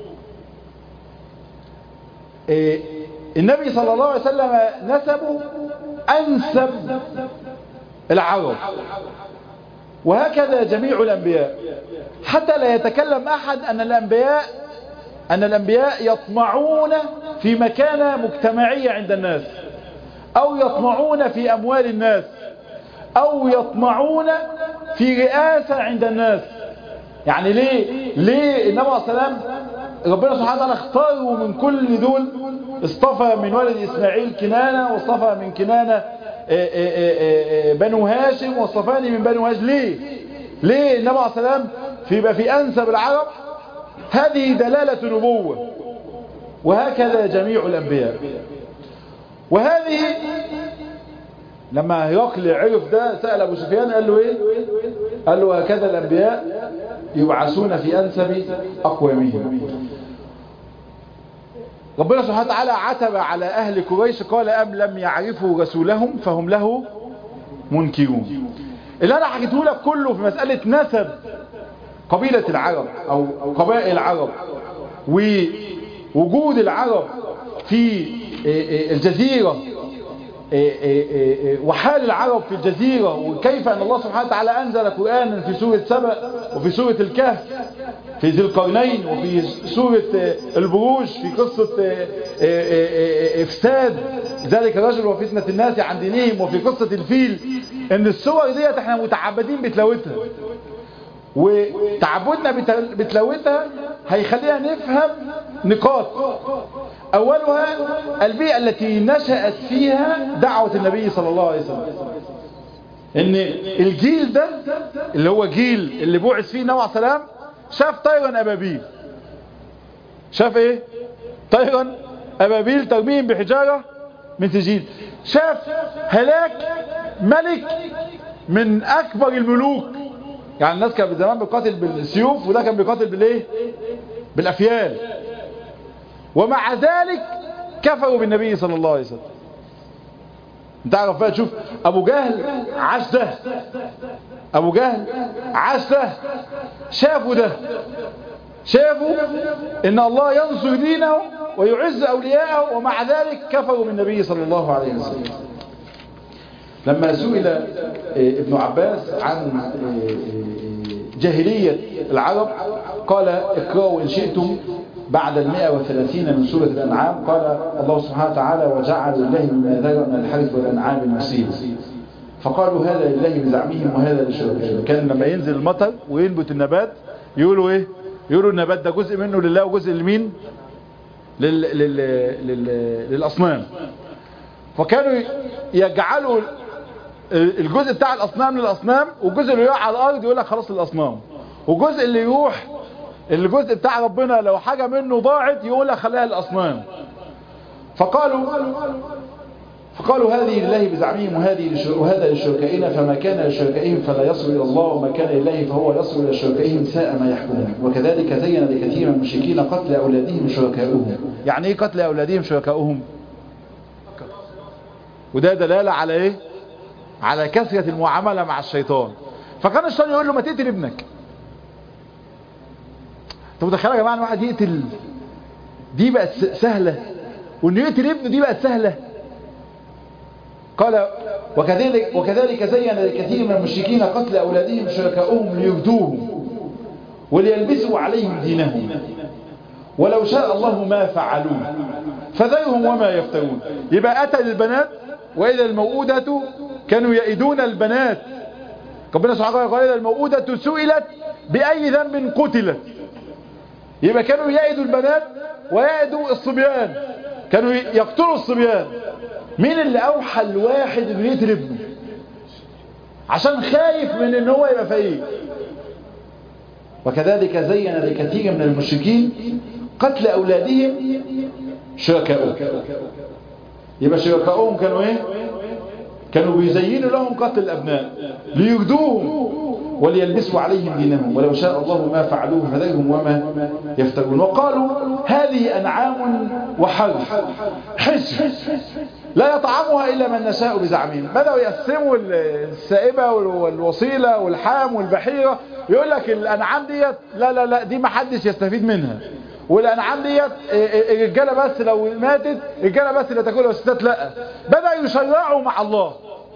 إيه النبي صلى الله عليه وسلم نسبه أنسب العرب وهكذا جميع الأنبياء حتى لا يتكلم أحد أن الأنبياء أن الأنبياء يطمعون في مكانة مجتمعية عند الناس أو يطمعون في أموال الناس أو يطمعون في رئاسة عند الناس يعني ليه ليه النبي عليه السلام ربنا سبحانه وتعالى اختاروا من كل دول اصطفى من ولد إسماعيل كنانة واصطفى من كنانة بنو هاشم واصطفاني من بنو هاشم ليه ليه النبي عليه السلام في في أنسب العرب هذه دلالة نبوة وهكذا جميع الأنبياء وهذه لما هرقل عرف ده سأل أبو سفيان قال له إيه قال له هكذا الأنبياء يبعثون في أنسب أقوامهم ربنا سبحانه وتعالى عتب على أهل قريش قال أم لم يعرفوا رسولهم فهم له منكرون اللي أنا حكيته لك كله في مسألة نسب قبيلة العرب أو قبائل العرب ووجود العرب في الجزيرة وحال العرب في الجزيرة وكيف أن الله سبحانه وتعالى أنزل قرآنا في سورة سبأ وفي سورة الكهف في ذي القرنين وفي سورة البروج في قصة إفساد ذلك الرجل وفتنة الناس عن دينهم وفي قصة الفيل ان السور ديت احنا متعبدين بتلاوتها وتعبدنا بتلاوتها هيخلينا نفهم نقاط أولها البيئة التي نشأت فيها دعوة النبي صلى الله عليه وسلم ان الجيل ده اللي هو جيل اللي بعث فيه نوع سلام شاف طيرا أبابيل شاف ايه طيرا أبابيل ترميهم بحجارة من سجيل شاف هلاك ملك من أكبر الملوك يعني الناس كانت زمان بيقاتل بالسيوف وده كان بيقاتل بالايه بالافيال ومع ذلك كفروا بالنبي صلى الله عليه وسلم انت عارف بقى تشوف ابو جهل عاش ده ابو جهل عاش ده شافوا ده شافوا ان الله ينصر دينه ويعز اولياءه ومع ذلك كفروا بالنبي صلى الله عليه وسلم لما سئل ابن عباس عن جاهلية العرب قال اقرأوا إن شئتم بعد المئة وثلاثين من سورة الأنعام قال الله سبحانه وتعالى وجعل الله مما ذرأ من الحرث والأنعام نصيب فقالوا هذا لله بزعمهم وهذا لشركائهم كان لما ينزل المطر وينبت النبات يقولوا ايه يقولوا النبات ده جزء منه لله وجزء لمين لل... لل... لل... للأصنام فكانوا يجعلوا الجزء بتاع الأصنام للأصنام والجزء اللي يقع على الأرض يقول لك خلاص للأصنام والجزء اللي يروح الجزء بتاع ربنا لو حاجة منه ضاعت يقول لك خليها للأصنام فقالوا فقالوا هذه لله بزعمهم وهذه وهذا لشركائنا فما كان لشركائهم فلا يصل إلى الله وما كان لله فهو يصل إلى شركائهم ساء ما يحكمون وكذلك زين لكثير من المشركين قتل أولادهم شركاؤهم يعني إيه قتل أولادهم شركاؤهم وده دلالة على ايه على كثرة المعاملة مع الشيطان فكان الشيطان يقول له ما تقتل ابنك انت متخيل يا جماعه ان واحد يقتل دي بقت سهلة وانه يقتل ابنه دي بقت سهلة قال وكذلك, وكذلك زين لكثير من المشركين قتل أولادهم شركاؤهم ليردوهم وليلبسوا عليهم دينهم ولو شاء الله ما فعلوه فذرهم وما يفترون يبقى قتل البنات وإذا الموؤودة كانوا يئدون البنات ربنا سبحانه وتعالى قال إذا الموؤودة سئلت بأي ذنب قتلت يبقى كانوا يئدوا البنات ويئدوا الصبيان كانوا يقتلوا الصبيان مين اللي أوحى الواحد انه يقتل ابنه عشان خايف من ان هو يبقى فقير وكذلك زين لكثير من المشركين قتل أولادهم شركاؤهم يبقى شركاؤهم كانوا ايه كانوا بيزينوا لهم قتل الأبناء ليجدوهم وليلبسوا عليهم دينهم ولو شاء الله ما فعلوه فذرهم وما يفترون وقالوا هذه أنعام وحرث حجر لا يطعمها إلا من نشاء بزعمهم بدأوا يقسموا السائبة والوصيلة والحام والبحيرة يقول لك الأنعام ديت لا لا لا دي ما حدش يستفيد منها والأنعام ديت الرجالة بس لو ماتت الرجالة بس اللي تاكلها والستات لا بدأوا يشرعوا مع الله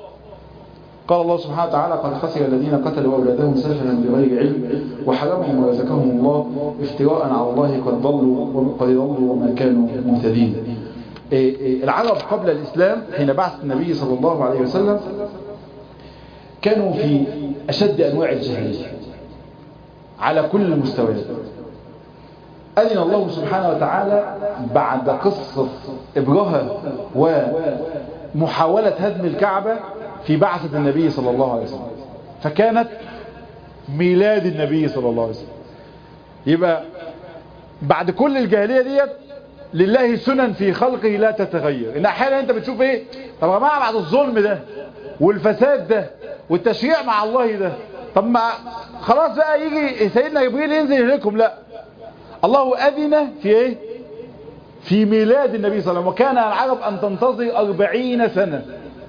قال الله سبحانه وتعالى قد خسر الذين قتلوا أولادهم سفها بغير علم وحرمهم ورزقهم الله افتراء على الله قد ضلوا قد ضلوا وما كانوا مهتدين العرب قبل الإسلام حين بعث النبي صلى الله عليه وسلم كانوا في أشد أنواع الجاهلية على كل المستويات أذن الله سبحانه وتعالى بعد قصة إبرهة ومحاولة هدم الكعبة في بعثة النبي صلى الله عليه وسلم فكانت ميلاد النبي صلى الله عليه وسلم يبقى بعد كل الجاهلية ديت لله سنن في خلقه لا تتغير ان احيانا انت بتشوف ايه طب يا جماعه بعد الظلم ده والفساد ده والتشريع مع الله ده طب ما خلاص بقى يجي سيدنا جبريل ينزل اليكم لا الله اذن في ايه في ميلاد النبي صلى الله عليه وسلم وكان العرب ان تنتظر أربعين سنة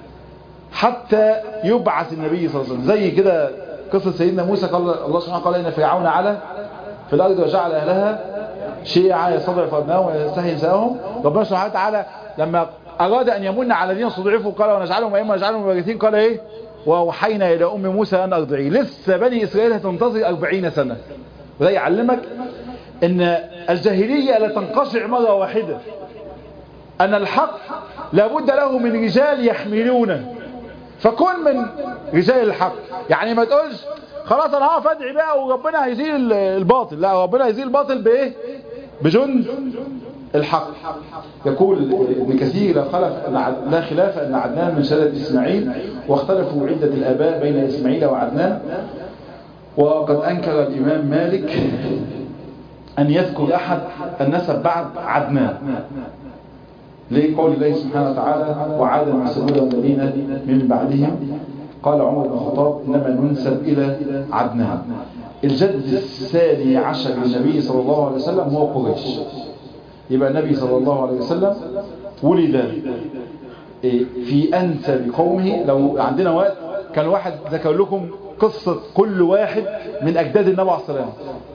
حتى يبعث النبي صلى الله عليه وسلم زي كده قصة سيدنا موسى قال الله سبحانه قال إن فرعون على في الأرض وجعل أهلها شيعا يستضعف أبنائهم ويستحيي نساءهم ربنا سبحانه وتعالى لما أراد أن يمن على الذين استضعفوا قال ونجعلهم أئمة ونجعلهم مباركين قال إيه ووحينا إلى أم موسى أن أرضعيه لسه بني إسرائيل هتنتظر أربعين سنة وده يعلمك أن الجاهلية لا تنقشع مرة واحدة أن الحق لابد له من رجال يحملونه فكن من رجال الحق يعني ما تقولش خلاص انا هقف ادعي بقى وربنا هيزيل الباطل لا ربنا هيزيل الباطل بايه بجند الحق يقول ابن كثير لا خلف لا خلاف ان عدنان من سلة اسماعيل واختلفوا عدة الاباء بين اسماعيل وعدنان وقد انكر الامام مالك ان يذكر احد النسب بعد عدنان لقول الله سبحانه وتعالى وعادا وثمود والذين من بعدهم قال عمر بن الخطاب انما ننسب الى عدنان الجد الثاني عشر للنبي صلى الله عليه وسلم هو قريش يبقى النبي صلى الله عليه وسلم ولد في انسب قومه لو عندنا وقت كان واحد ذكر لكم قصة كل واحد من اجداد النبي عليه الصلاة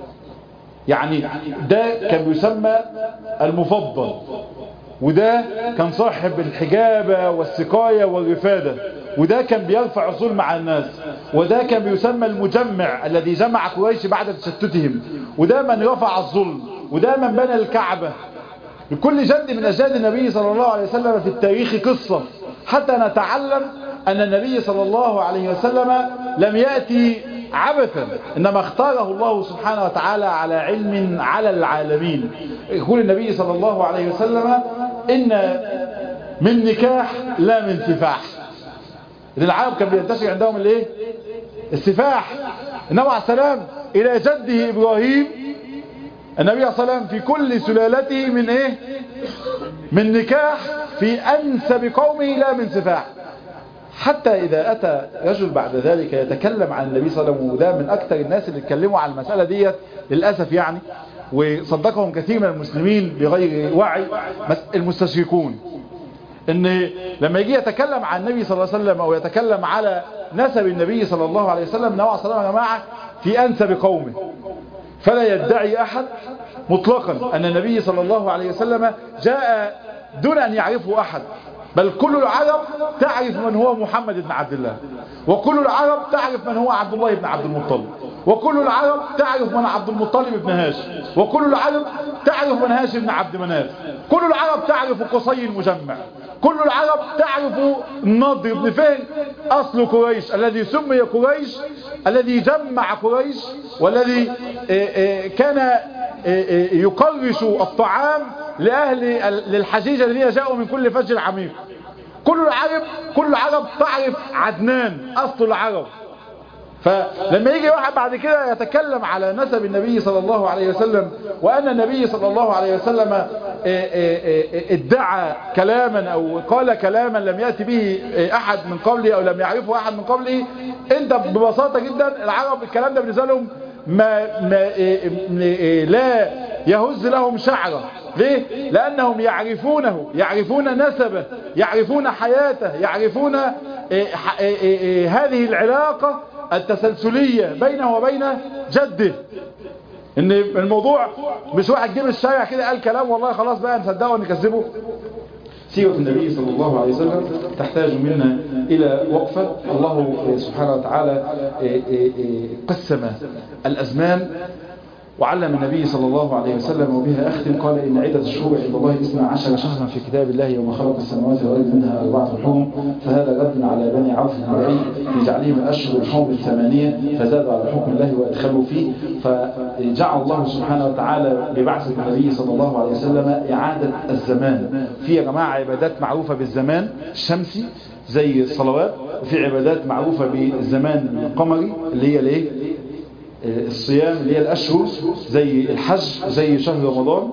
يعني ده كان بيسمى المفضل وده كان صاحب الحجابة والسقاية والرفادة وده كان بيرفع عصول مع الناس وده كان بيسمى المجمع الذي جمع قريش بعد تشتتهم وده من رفع الظلم وده من بنى الكعبة لكل جد من أجداد النبي صلى الله عليه وسلم في التاريخ قصة حتى نتعلم أن النبي صلى الله عليه وسلم لم يأتي عبثا إنما اختاره الله سبحانه وتعالى على علم على العالمين يقول النبي صلى الله عليه وسلم إن من نكاح لا من سفاح إذن العرب كان بينتشر عندهم الايه السفاح النبي عليه السلام إلى جده إبراهيم النبي عليه السلام في كل سلالته من إيه من نكاح في أنسب قومه لا من سفاح حتى إذا أتى رجل بعد ذلك يتكلم عن النبي صلى الله عليه وسلم وده من أكثر الناس اللي اتكلموا عن المسألة ديت للأسف يعني وصدقهم كثير من المسلمين بغير وعي المستشركون ان لما يجي يتكلم عن النبي صلى الله عليه وسلم او يتكلم على نسب النبي صلى الله عليه وسلم النبي صلى الله عليه وسلم يا جماعه في انسب قومه فلا يدعي احد مطلقا ان النبي صلى الله عليه وسلم جاء دون ان يعرفه احد بل كل العرب تعرف من هو محمد بن عبد الله وكل العرب تعرف من هو عبد الله بن عبد المطلب وكل العرب تعرف من عبد المطلب بن هاشم وكل العرب تعرف من هاشم بن عبد مناف كل العرب تعرف قصي المجمع كل العرب تعرف النضر بن فهر أصل قريش الذي سمي قريش الذي جمع قريش والذي كان يقرش الطعام لأهل للحجيج الذين جاءوا من كل فج عميق كل العرب كل العرب تعرف عدنان أصل العرب فلما يجي واحد بعد كده يتكلم على نسب النبي صلى الله عليه وسلم وأن النبي صلى الله عليه وسلم ادعى كلاما أو قال كلاما لم يأتي به أحد من قبله أو لم يعرفه أحد من قبله انت ببساطة جدا العرب الكلام ده بالنسبة لهم ما, ما لا يهز لهم شعره ليه؟ لأنهم يعرفونه يعرفون نسبه يعرفون حياته يعرفون هذه العلاقة التسلسلية بينه وبين جده ان الموضوع مش واحد جيب الشارع كده قال كلام والله خلاص بقى نصدقه ونكذبه سيرة النبي صلى الله عليه وسلم تحتاج منا إلى وقفة الله سبحانه وتعالى قسم الأزمان وعلم النبي صلى الله عليه وسلم وبها أختم قال إن عدة الشهور عند الله اثنا عشر شهرا في كتاب الله يوم خلق السماوات والأرض منها أربعة حرم فهذا رد على بني عوف النبعي في تعليم الأشهر الحرم الثمانية فزادوا على حكم الله وأدخلوا فيه فجعل الله سبحانه وتعالى ببعثة النبي صلى الله عليه وسلم إعادة الزمان في يا جماعة عبادات معروفة بالزمان الشمسي زي الصلوات وفي عبادات معروفة بالزمان القمري اللي هي الايه الصيام اللي هي الأشهر زي الحج زي شهر رمضان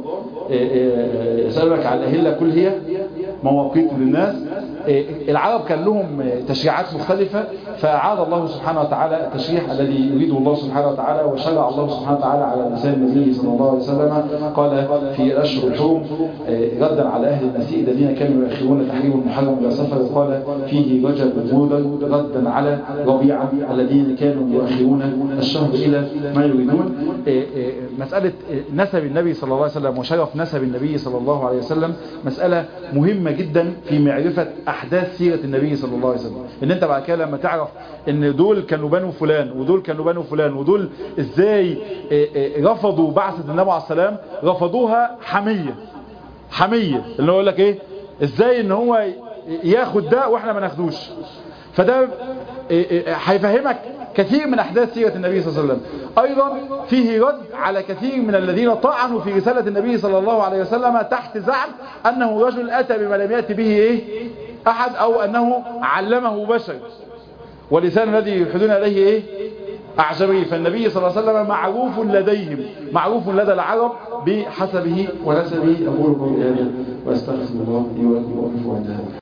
يسألك على الأهلة كل هي مواقيت للناس العرب كان لهم تشريعات مختلفة فأعاد الله سبحانه وتعالى التشريع الذي يريده الله سبحانه وتعالى وشرع الله سبحانه وتعالى على لسان النبي صلى الله عليه وسلم قال في الأشهر الحرم ردا على أهل النسيء الذين كانوا يؤخرون تحريم المحرم إلى سفر قال فيه رجب ومودر ردا على ربيعة الذين كانوا يؤخرون الشهر إلى ما يريدون مسألة نسب النبي صلى الله عليه وسلم وشرف نسب النبي صلى الله عليه وسلم مسألة مهمة جدا في معرفة أحداث سيرة النبي صلى الله عليه وسلم إن أنت بعد كده لما تعرف إن دول كانوا بنو فلان ودول كانوا بنو فلان ودول إزاي رفضوا بعثة النبي عليه السلام رفضوها حمية حمية اللي هو يقول لك إيه إزاي إن هو ياخد ده وإحنا ما ناخدوش فده هيفهمك كثير من أحداث سيرة النبي صلى الله عليه وسلم أيضا فيه رد على كثير من الذين طعنوا في رسالة النبي صلى الله عليه وسلم تحت زعم أنه رجل أتى بما لم يأتي به إيه أحد أو أنه علمه بشر ولسان الذي يلحدون إليه إيه أعجبي فالنبي صلى الله عليه وسلم معروف لديهم معروف لدى العرب بحسبه ونسبه أقول قولي هذا وأستغفر الله لي ولكم وأقف عند هذا